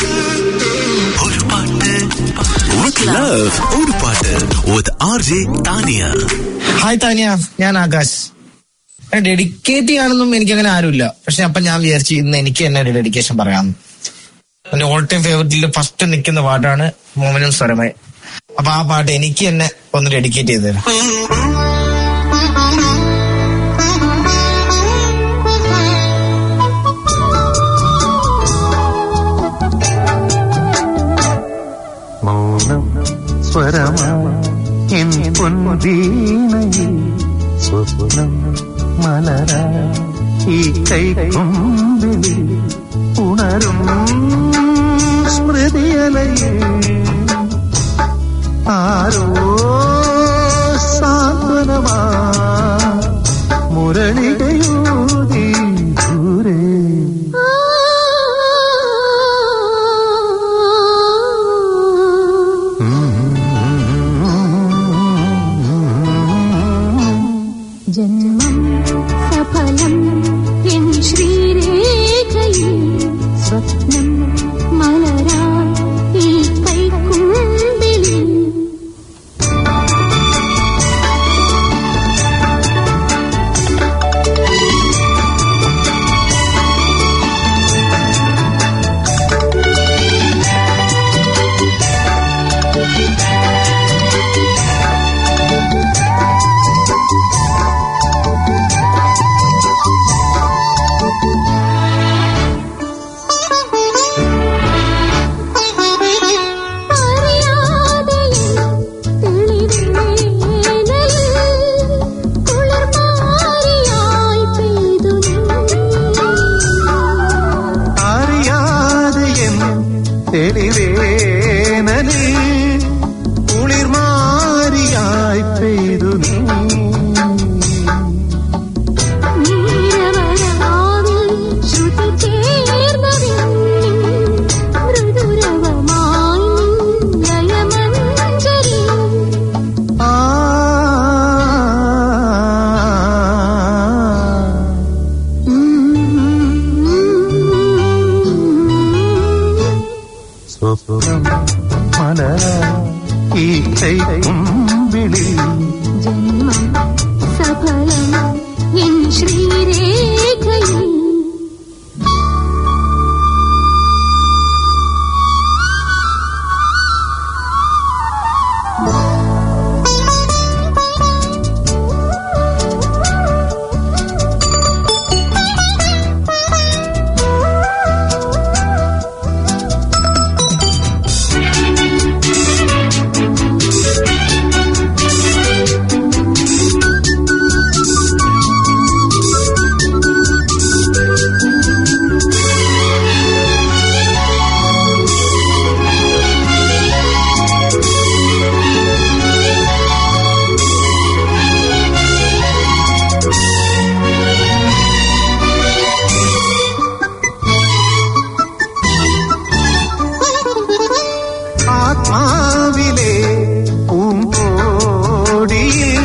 With love, ഒരു പാട്ട് with RJ Tania hi Tania ഞാൻ ആകാശ് ഡെഡിക്കേറ്റ് ചെയ്യാനൊന്നും എനിക്ക് അങ്ങനെ ആരുമില്ല പക്ഷെ അപ്പൊ ഞാൻ വിചാരിച്ചു ഇന്ന് എനിക്ക് തന്നെ ഒരു ഡെഡിക്കേഷൻ പറയാം എന്റെ ഓൾ ടൈം ഫേവറേറ്റിൽ ഫസ്റ്റ് നിൽക്കുന്ന പാട്ടാണ് മോമനും സ്വരമേ അപ്പൊ ആ പാട്ട് എനിക്ക് തന്നെ ഒന്ന് ഡെഡിക്കേറ്റ് ചെയ്ത് തരാം മൗനം സ്വരമാ എൻ പൊൻവീണയിൽ സ്വപ്നം മലരാ ഈ കൈകൊമ്പിളിൽ ഉണരും സ്മൃതിയലയിൽ ആരോ സാന്ത്വനമാ മുരളികയൂതി ദൂരെ ജന്മം സഫലം എൻ ശ്രീരേഖയിൽ സ്വപ്നം മലരാ ഈ കൈക്കുമ്പിളിൽ അറിയാതെ എൻ തെളിവേനലിൽ കുളിർമാരിയായി പെയ്തു നീ ആ സ്വപ്നം മലരാ ഈ കൈകുമ്പിളിൽ ജന്മം സഫലം എൻ ശ്രീരേഖയിൽ ആത്മാവിലെ പൂങ്കോടിയിൽ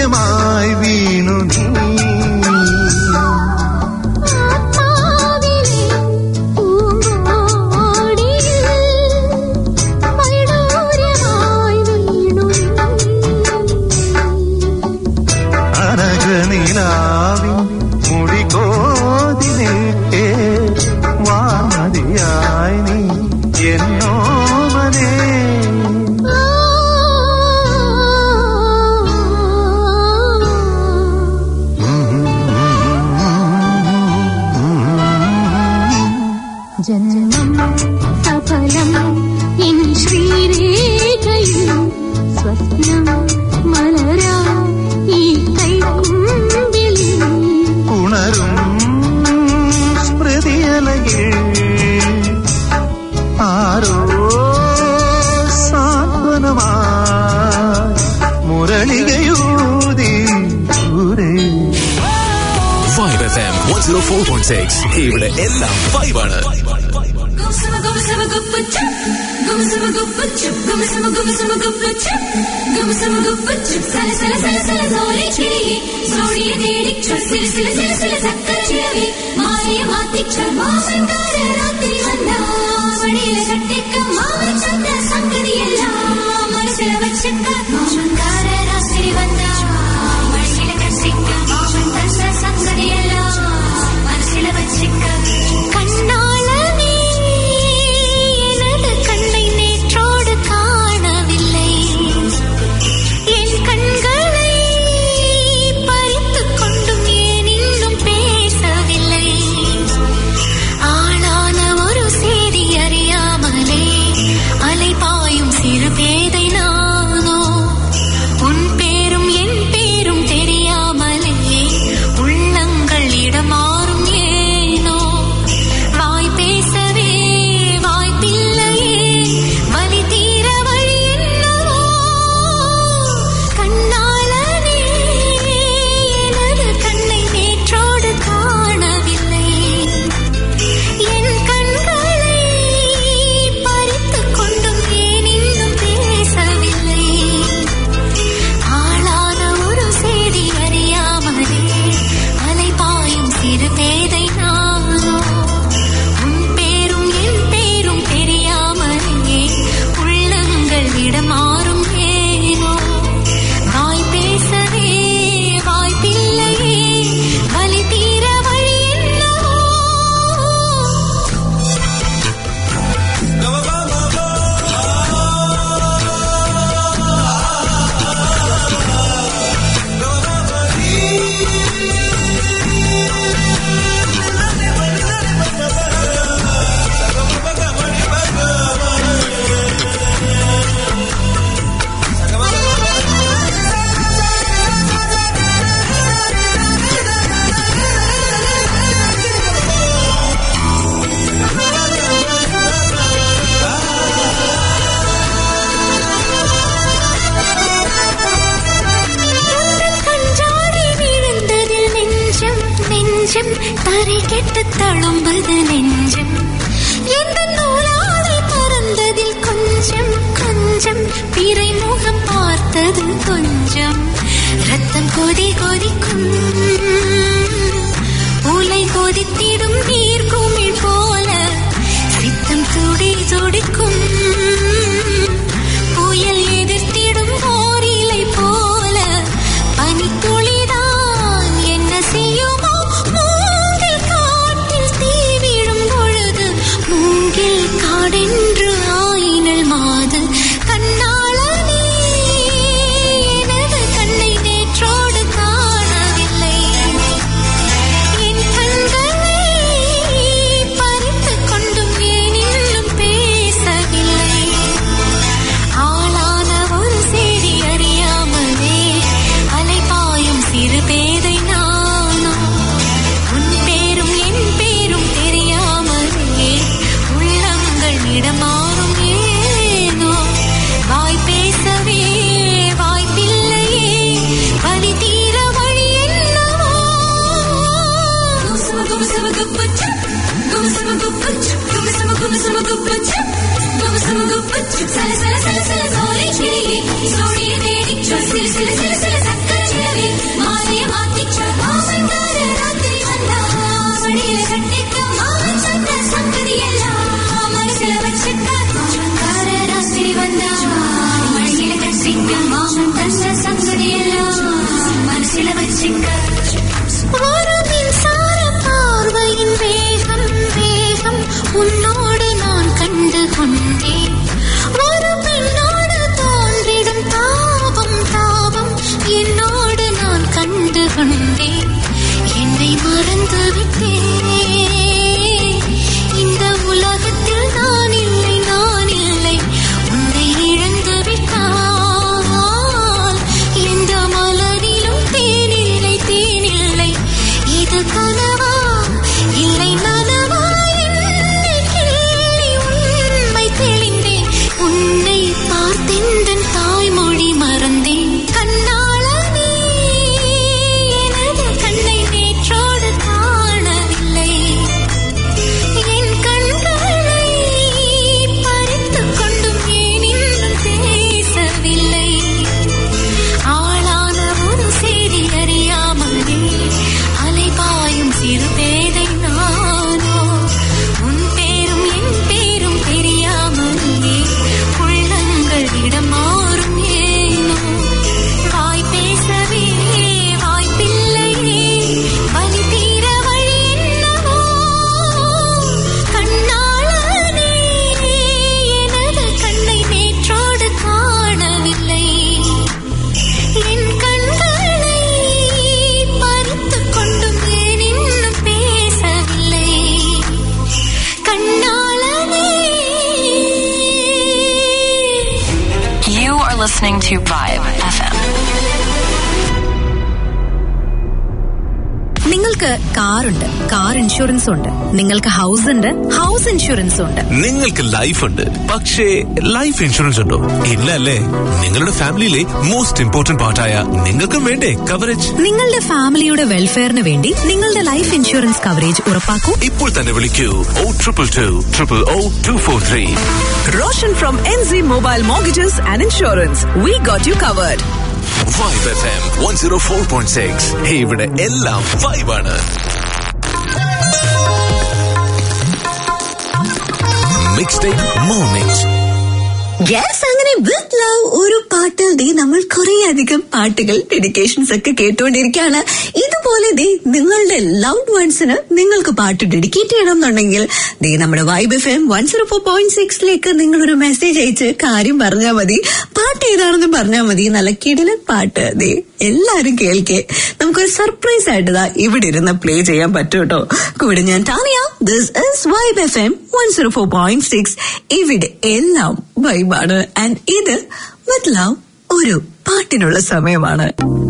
വൈഡൂര്യമായി വീണു നീ ആത്മാവിലെ ജന്മം സഫലം എൻ ശ്രീരേഖയിൽ സ്വപ്നം മലരാ ഈ കൈക്കുമ്പിളിൽ ഉണരും സ്മൃതിയലയിൽ ആരോ സാന്ത്വനമായി മുരളികയൂതി ദൂരെ vibe F M one zero four point six ഇവിടെ എല്ലാം ഫൈവ് ആണ് கண்ணாளனே எனது கண்ணை நேற்றோடு காணவில்லை என் கண்களை பறித்துக் கொண்டும் ஏன் இன்னும் பேசவில்லை ஆளான ஒரு செய்தி அறியாமலே அலைபாயும் சிறு பேதை நானோ உன் பேரும் என் பேரும் தெரியாமலே உள்ளங்கள் இடமாறும் ஏனோ வாய் பேசவே வாய்ப்பில்லையே வலி தீர வழி என்னவோ கண்ணாளனே எனது கண்ணை நேற்றோடு காணவில்லை என் கண்களை பறித்துக் கொண்டும் ஏன் இன்னும் பேசவில்லை ஆளான ஒரு செய்தி அறியாமலே அலைபாயும் சிறு பேதை நானோ உன் பேரும் என் பேரும் தெரியாமலே உள்ளங்கள் இடமாறும் ஏனோ வாய் பேசவே வாய்ப்பில்லையே வலி தீர வழி என்னவோ கஞ்சாடி விழுந்ததில் நெஞ்சம் நெஞ்சம் தரை கெட்டு தழும்புது நெஞ்சம் எந்த நூலாடை பறந்ததில் கொஞ்சம் கொஞ்சம் பிறை முகம் பார்த்தது கொஞ்சம் ரத்தம் கொதி கொதிக்கும் உலை கொதித்திடும் நீர் குமிழ் போல சித்தம் துடி துடிக்கும் புயல் எதிர்த்திடும் ஓரிலை போல பனித்துளிதான் என்ன செய்யுமோ மூங்கில் காட்டில் தீ விழும் பொழுது மூங்கில் காடென்று ஆயினல் மாது கண்ணாளனே எனது கண்ணை நேற்றோடு காணவில்லை என் கண்களை பறித்துக் கொண்டும் ஏன் இன்னும் பேசவில்லை ஆளான ஒரு செய்தி அறியாமலே அலைபாயும் சிறு பேதை நானோ உன் பேரும் என் பேரும் தெரியாமலே உள்ளங்கள் இடமாறும் ஏனோ வாய் பேசவே வாய்ப்பில்லையே வலி தீர வழி என்னவோ മനസ്സിലെ വച്ചിക്ക ஒரு மின்சார பார்வையின் வேகம் வேகம் உன்னோடு நான் கண்டு கொண்டேன் ஒரு பெண்ணோடு தோன்றிடும் தாபம் தாபம் என்னோடு நான் கண்டு கொண்டேன் என்னை மறந்து விட்டேன் இந்த உலகத்தில் listening to Vibe FM. നിങ്ങൾക്ക് കാറുണ്ട് കാർ ഇൻഷുറൻസ് ഉണ്ട് നിങ്ങൾക്ക് ഹൗസ് ഉണ്ട് ഹൗസ് ഇൻഷുറൻസ് ഉണ്ട് നിങ്ങൾക്ക് ലൈഫ് ഉണ്ട് പക്ഷേ ലൈഫ് ഇൻഷുറൻസ് ഉണ്ടോ ഇല്ല അല്ലേ നിങ്ങളുടെ ഫാമിലിയിലെ മോസ്റ്റ് ഇമ്പോർട്ടന്റ് പാർട്ടായ നിങ്ങൾക്കും വേണ്ടേ കവറേജ് നിങ്ങളുടെ ഫാമിലിയുടെ വെൽഫെയറിന് വേണ്ടി നിങ്ങളുടെ ലൈഫ് ഇൻഷുറൻസ് കവറേജ് ഉറപ്പാക്കൂ ഇപ്പോൾ തന്നെ വിളിക്കൂ O triple two triple O two four three Roshan from NZ Mobile Mortgages and Insurance. We got you covered. Vibe F M one zero four point six ഇവിടെ എല്ലാം വൈബാണ് മിക്സ് ടൈപ്പ് മോർണിംഗ് യെസ് അങ്ങനെ with love ഒരു പാട്ടിൽ ദേ നമ്മൾ കുറെ അധികം പാട്ടുകൾ ഡെഡിക്കേഷൻസ് ഒക്കെ കേട്ടുകൊണ്ടിരിക്കുകയാണ് ഇതുപോലെ ദേ നിങ്ങളുടെ ലവ്ഡ് വൺസിന് നിങ്ങൾക്ക് പാട്ട് ഡെഡിക്കേറ്റ് ചെയ്യണം എന്നുണ്ടെങ്കിൽ ദേ നമ്മുടെ vibe F M one zero four point സിക്സിലേക്ക് നിങ്ങൾ ഒരു മെസ്സേജ് അയച്ച് കാര്യം പറഞ്ഞാൽ മതി പാട്ട് ഏതാണെന്ന് പറഞ്ഞാൽ മതി നല്ല കിടിലൻ പാട്ട് ദേ എല്ലാരും കേൾക്കെ നമുക്കൊരു സർപ്രൈസ് ആയിട്ട് ദാ ഇവിടെ ഇരുന്ന് പ്ലേ ചെയ്യാൻ പറ്റും കേട്ടോ കൂടെ ഞാൻ Tania this is vibe F M one zero four point six ഇവിടെ എല്ലാം വൈബാണ് ആൻഡ് ഇത് വിത്ത് ലവ് ഒരു പാട്ടിനുള്ള സമയമാണ്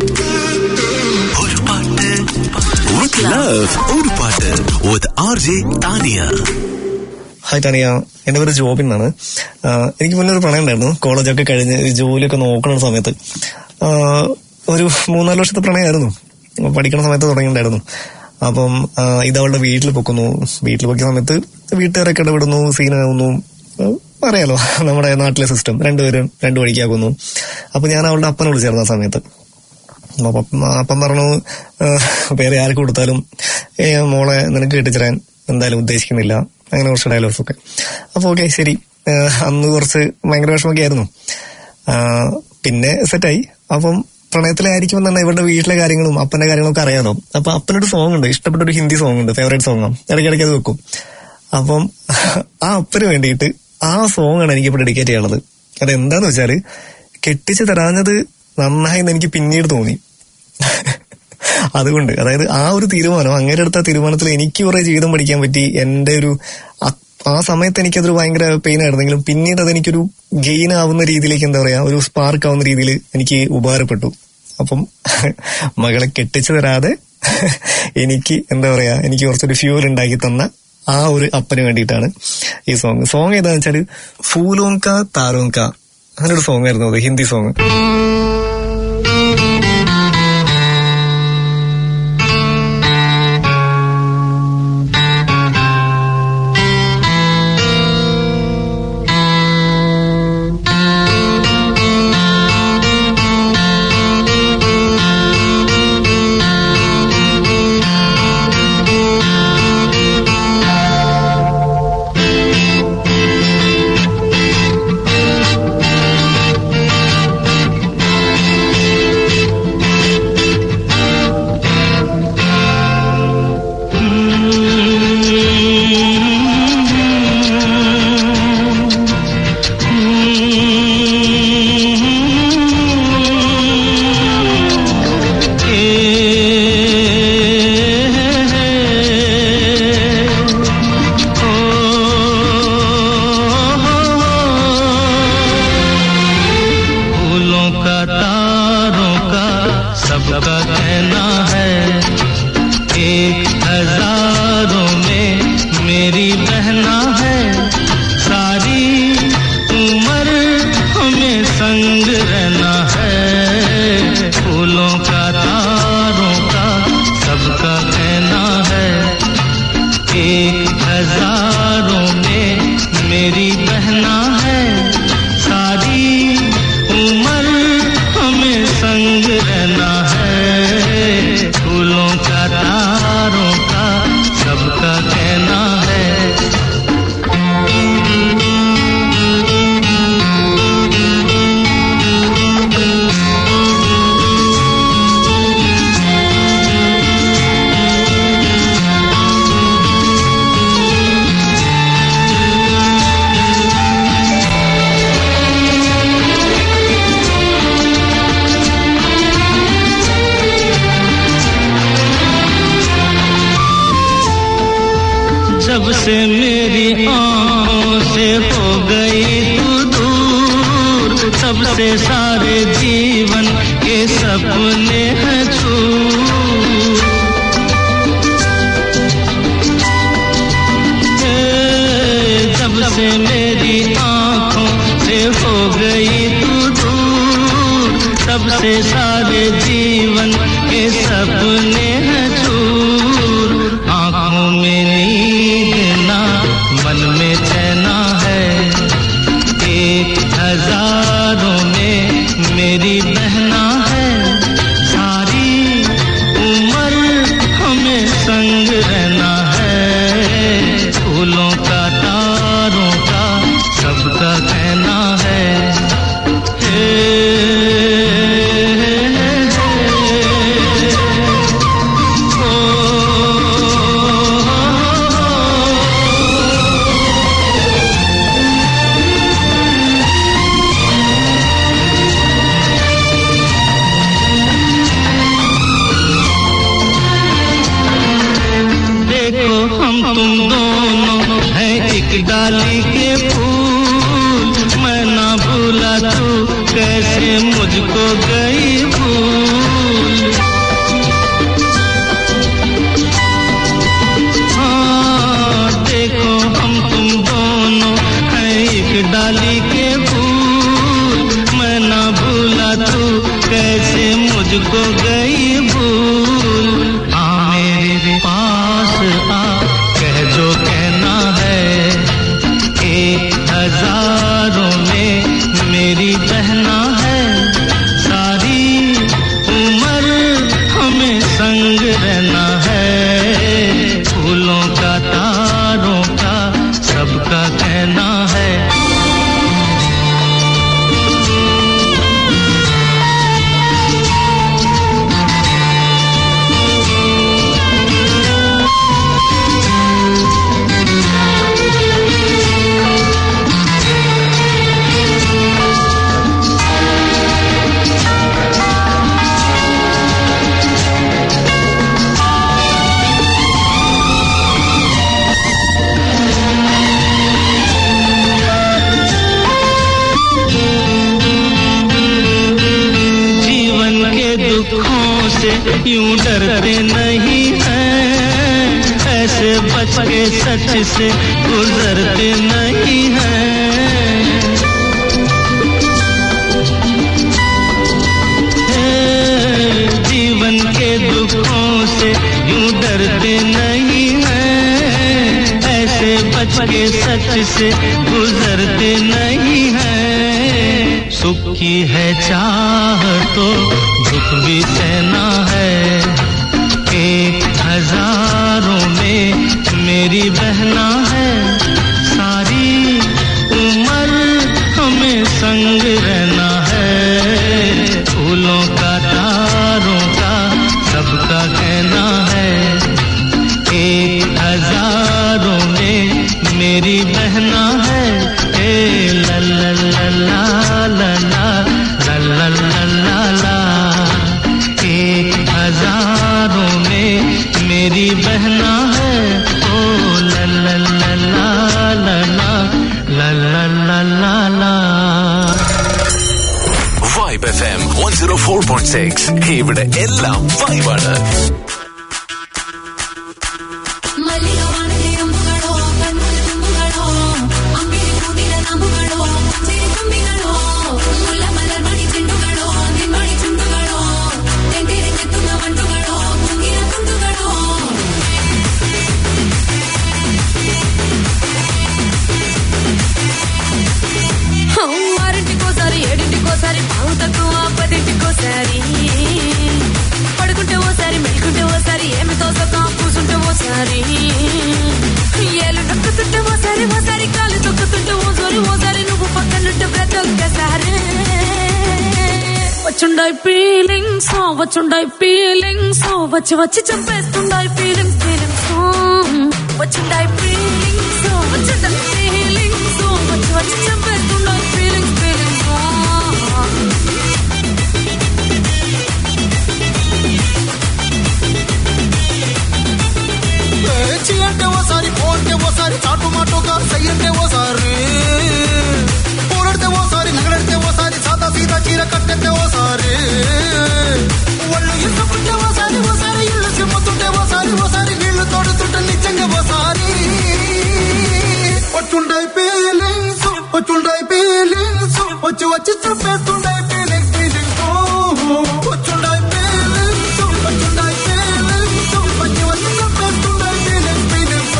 With love, ഒരു പാട്ട് with RJ Tania hi Tania എന്റെ പേര് ജോബിൻ എന്നാണ് ആഹ് എനിക്ക് മുന്നേ ഒരു പ്രണയം ഉണ്ടായിരുന്നു കോളേജൊക്കെ കഴിഞ്ഞ് ജോലിയൊക്കെ നോക്കുന്ന സമയത്ത് ആഹ് ഒരു മൂന്നാല് വർഷത്തെ പ്രണയമായിരുന്നു പഠിക്കുന്ന സമയത്ത് തുടങ്ങിയിട്ടുണ്ടായിരുന്നു അപ്പം ആഹ് ഇത് അവളുടെ വീട്ടിൽ പൊക്കുന്നു വീട്ടിൽ പൊക്കിയ സമയത്ത് വീട്ടുകാരൊക്കെ ഇടപെടുന്നു സീനാകുന്നു ആഹ് അറിയാലോ നമ്മുടെ നാട്ടിലെ സിസ്റ്റം രണ്ടുപേരും രണ്ടു വഴിക്കാക്കുന്നു അപ്പൊ ഞാൻ അവളുടെ അപ്പനെ വിളിച്ചായിരുന്നു ആ സമയത്ത് അപ്പൊ അപ്പം അപ്പം പറഞ്ഞു "ഏഹ്, വേറെ ആർക്ക് കൊടുത്താലും ഏ, മോളെ നിനക്ക് കെട്ടിച്ചേരാൻ എന്തായാലും ഉദ്ദേശിക്കുന്നില്ല അങ്ങനെ കുറച്ച് ഡയലോഗ്സ് ഒക്കെ അപ്പൊ ഓക്കെ ശരി ഏഹ്, അന്ന് കുറച്ച് ഭയങ്കര വിഷമൊക്കെ ആയിരുന്നു ആഹ്, പിന്നെ സെറ്റായി അപ്പം പ്രണയത്തിലായിരിക്കുമ്പോൾ തന്നെ ഇവരുടെ വീട്ടിലെ കാര്യങ്ങളും അപ്പന്റെ കാര്യങ്ങളൊക്കെ അറിയാലോ അപ്പൊ അപ്പനൊരു സോങ് ഉണ്ട് ഇഷ്ടപ്പെട്ട ഒരു ഹിന്ദി സോങ് ഉണ്ട് ഫേവറേറ്റ് സോങ്ങാണ് ഇടയ്ക്കിടയ്ക്ക് അത് വെക്കും അപ്പം ആ അപ്പന് വേണ്ടിയിട്ട് ആ സോങ് ആണ് എനിക്ക് ഇപ്പൊ ഡെഡിക്കേറ്റ് ചെയ്യാനുള്ളത് അത് എന്താന്ന് വെച്ചാല് കെട്ടിച്ച് തരാഞ്ഞത് നന്നായി എന്ന് എനിക്ക് പിന്നീട് തോന്നി അതുകൊണ്ട് അതായത് ആ ഒരു തീരുമാനം അങ്ങനെ എടുത്ത തീരുമാനത്തിൽ എനിക്ക് കുറെ ജീവിതം പഠിക്കാൻ പറ്റി എന്റെ ഒരു അ- ആ സമയത്ത് എനിക്കതൊരു ഭയങ്കര പെയിൻ ആയിരുന്നെങ്കിലും പിന്നീട് അതെനിക്കൊരു ഗെയിൻ ആവുന്ന രീതിയിലേക്ക് എന്താ പറയാ ഒരു സ്പാർക്ക് ആവുന്ന രീതിയിൽ എനിക്ക് ഉപകാരപ്പെട്ടു അപ്പം മകളെ കെട്ടിച്ചു തരാതെ എനിക്ക് എന്താ പറയാ എനിക്ക് കുറച്ചൊരു ഫ്യൂൽ ഉണ്ടാക്കി തന്ന ആ ഒരു അപ്പന് വേണ്ടിയിട്ടാണ് ഈ സോങ് സോങ് ഏതാന്ന് വെച്ചാല് ഫൂലോം കാ താരോം കാ അങ്ങനെ ഒരു സോങ് ആയിരുന്നു അത് ഹിന്ദി സോങ് फूलों का तारों का सबका कहना है एक हजारों में मेरी बहना है सारी उम्र हमें संग रहना है फूलों का तारों का सबका कहना है एक हजारों में मेरी बहना है सारी उम्र हमें संग रहना है फूलों का तारों का सबका कहना है जब से मेरी आंखों से हो गई तू दूर सबसे सारे जीवन के सपने हैं छूट जब से मेरी आंखों से हो गई तू दूर तब से सारे जीवन के सपने हैं चूर आंखों में नींद ना मन में चैना है एक हजारों में मेरी बहना है सारी उम्र हमें संग रहना है फूलों का तारों का सबका कहना है हे, देखो हम तुम दोनों हैं एक डाली के फूल मैं ना भूला तू कैसे मुझको गई भूल हाँ देखो हम तुम दोनों हैं एक डाली के फूल मैं ना भूला तू कैसे मुझको गई भूल आ मेरे पास आ कह जो कहना है एक हजारों में मेरी बहना है सारी उम्र हमें संग रहना है फूलों का तारों का सबका कहना है जीवन के दुखों से यूं डरते नहीं हैं ऐसे बच के सच से गुजरते नहीं हैं हे, जीवन के दुखों से यूं डरते नहीं हैं ऐसे बच के सच से गुजरते नहीं हैं सुख की है चाह तो दुख भी सहना है एक हजारों में मेरी बहना है सारी उम्र हमें संग रहना है फूलों का तारों का सबका कहना है एक हजारों में मेरी बहना है ए ला ला ला ला ला ला ला ला ला ला ला एक हजारों में मेरी बहना है ओ ला ला ला ला ला ला ला ला ला ला ला vibe F M one zero four point six ഇവിടെ എല്ലാം വൈബാണ് മല്ലികവാണത്തിരമ്പുകളോ കൺമുലത്തുമ്പുകളോ അമ്പിളിക്കൂട്ടിലെ നാമ്പുകളോ ചിരിത്തുമ്പികളോ മുല്ലമലർമണി ചെണ്ടുകളോ നിൻമണി ചുണ്ടുകളോ തെണ്ടിരഞ്ഞെത്തുന്ന വണ്ടുകളോ കുങ്ങിയ തുണ്ടുകളോ ఆరింటికోసారి ఏడింటికోసారి పావు తక్కువ పదింటికోసారి పడుకుంటే ఓసారి మెలుకుంటే ఓసారి ఏమి తోసక కూసుంటే ఓసారి ఏళ్ళు నొక్కుతుంటే ఓసారి ఓసారి కాలు తొక్కుతుంటే ఓసారి ఓసారి నువ్వు పక్కనుంటే ప్రతి ఒక్కసారి వచ్చుండాయి ఫీలింగ్స్ వచ్చుండాయి ఫీలింగ్స్ వచ్చి వచ్చి చంపేస్తుండాయి ఫీలింగ్స్ ఫీలింగ్స్ వచ్చుండాయి ఫీలింగ్స్ వచ్చుండాయి ఫీలింగ్స్ వచ్చి వచ్చి చంపేస్తుండాయి ఫీలింగ్స్ ఫీలింగ్స్ పేచి అంటే ఓసారి పోంటే ఓసారి చాటు మాటుగా సై అంటే ఓసారి పోరాడితే ఓసారి నగలడితే ఓసారి సాత వచ్చుండాయి ఫీలింగ్స్ వచ్చి వచ్చి చంపేస్తుండాయి ఫీలింగ్స్ ఫీలింగ్స్ వచ్చుండాయి ఫీలింగ్స్ వచ్చుండాయి ఫీలింగ్స్ వచ్చి వచ్చి చంపేస్తుండాయి ఫీలింగ్స్ ఫీలింగ్స్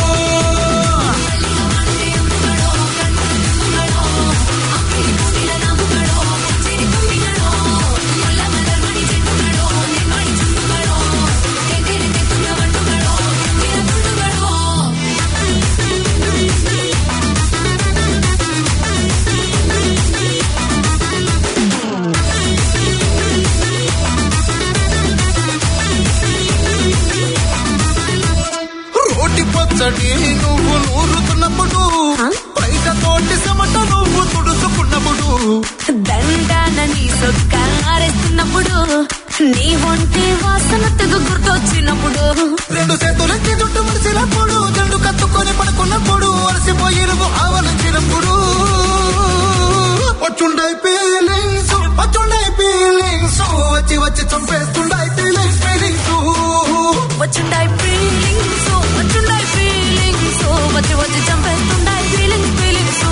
రోటి పచ్చడి నువ్వు నూరుతున్నప్పుడు బయట తోటి చెమట నువ్వు తుడుచుకున్నప్పుడు దండాన నీ సొక్క ఆరేస్తున్నప్పుడు నీ ఒంటి వాసన తెగ గుర్తొచ్చినప్పుడు రెండు చేతులెత్తి జుట్టు ముడిచినప్పుడు జండు కత్తుకొని పడుకున్నప్పుడు అలసిపోయి నువ్వు ఆవలించినప్పుడు వచ్చుండాయి ఫీలింగ్స్ వచ్చుండాయి ఫీలింగ్స్ వచ్చి వచ్చి చంపేస్తుండాయి ఫీలింగ్స్ ఫీలింగ్స్ వచ్చుండాయి ఫీలింగ్స్ వచ్చుండాయి ఫీలింగ్స్ వచ్చి వచ్చి చంపేస్తుండాయి ఫీలింగ్స్ ఫీలింగ్స్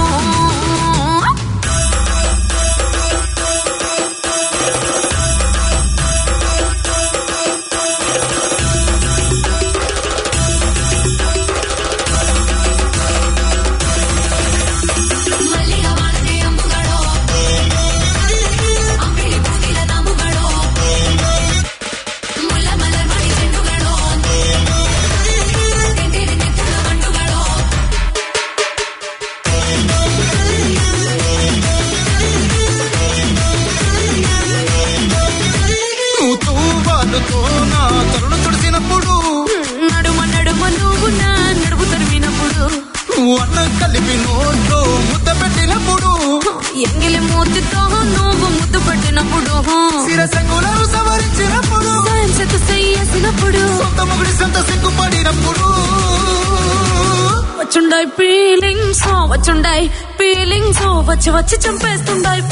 నువ్వు తూవాలుతో నా తరుణ తుడిసినప్పుడు నడుమ నడుమ నువ్వు నా నడుపు తరిమినప్పుడు నువ్వు అన్నం కలిపి నోట్లో ముద్ద పెట్టినప్పుడు ఎంగిలి మూతితో నువ్వు ముద్దు పెట్టినప్పుడు శిరసంగులను సవరించినప్పుడు సాయం చేత చెయ్యేసినప్పుడు సొంత ముగుడి సొంత సిగ్గుపడినప్పుడు వచ్చుండాయి ఫీలింగ్స్ వచ్చుండాయి ఫీలింగ్స్ వచ్చి వచ్చి చంపేస్తుండాయి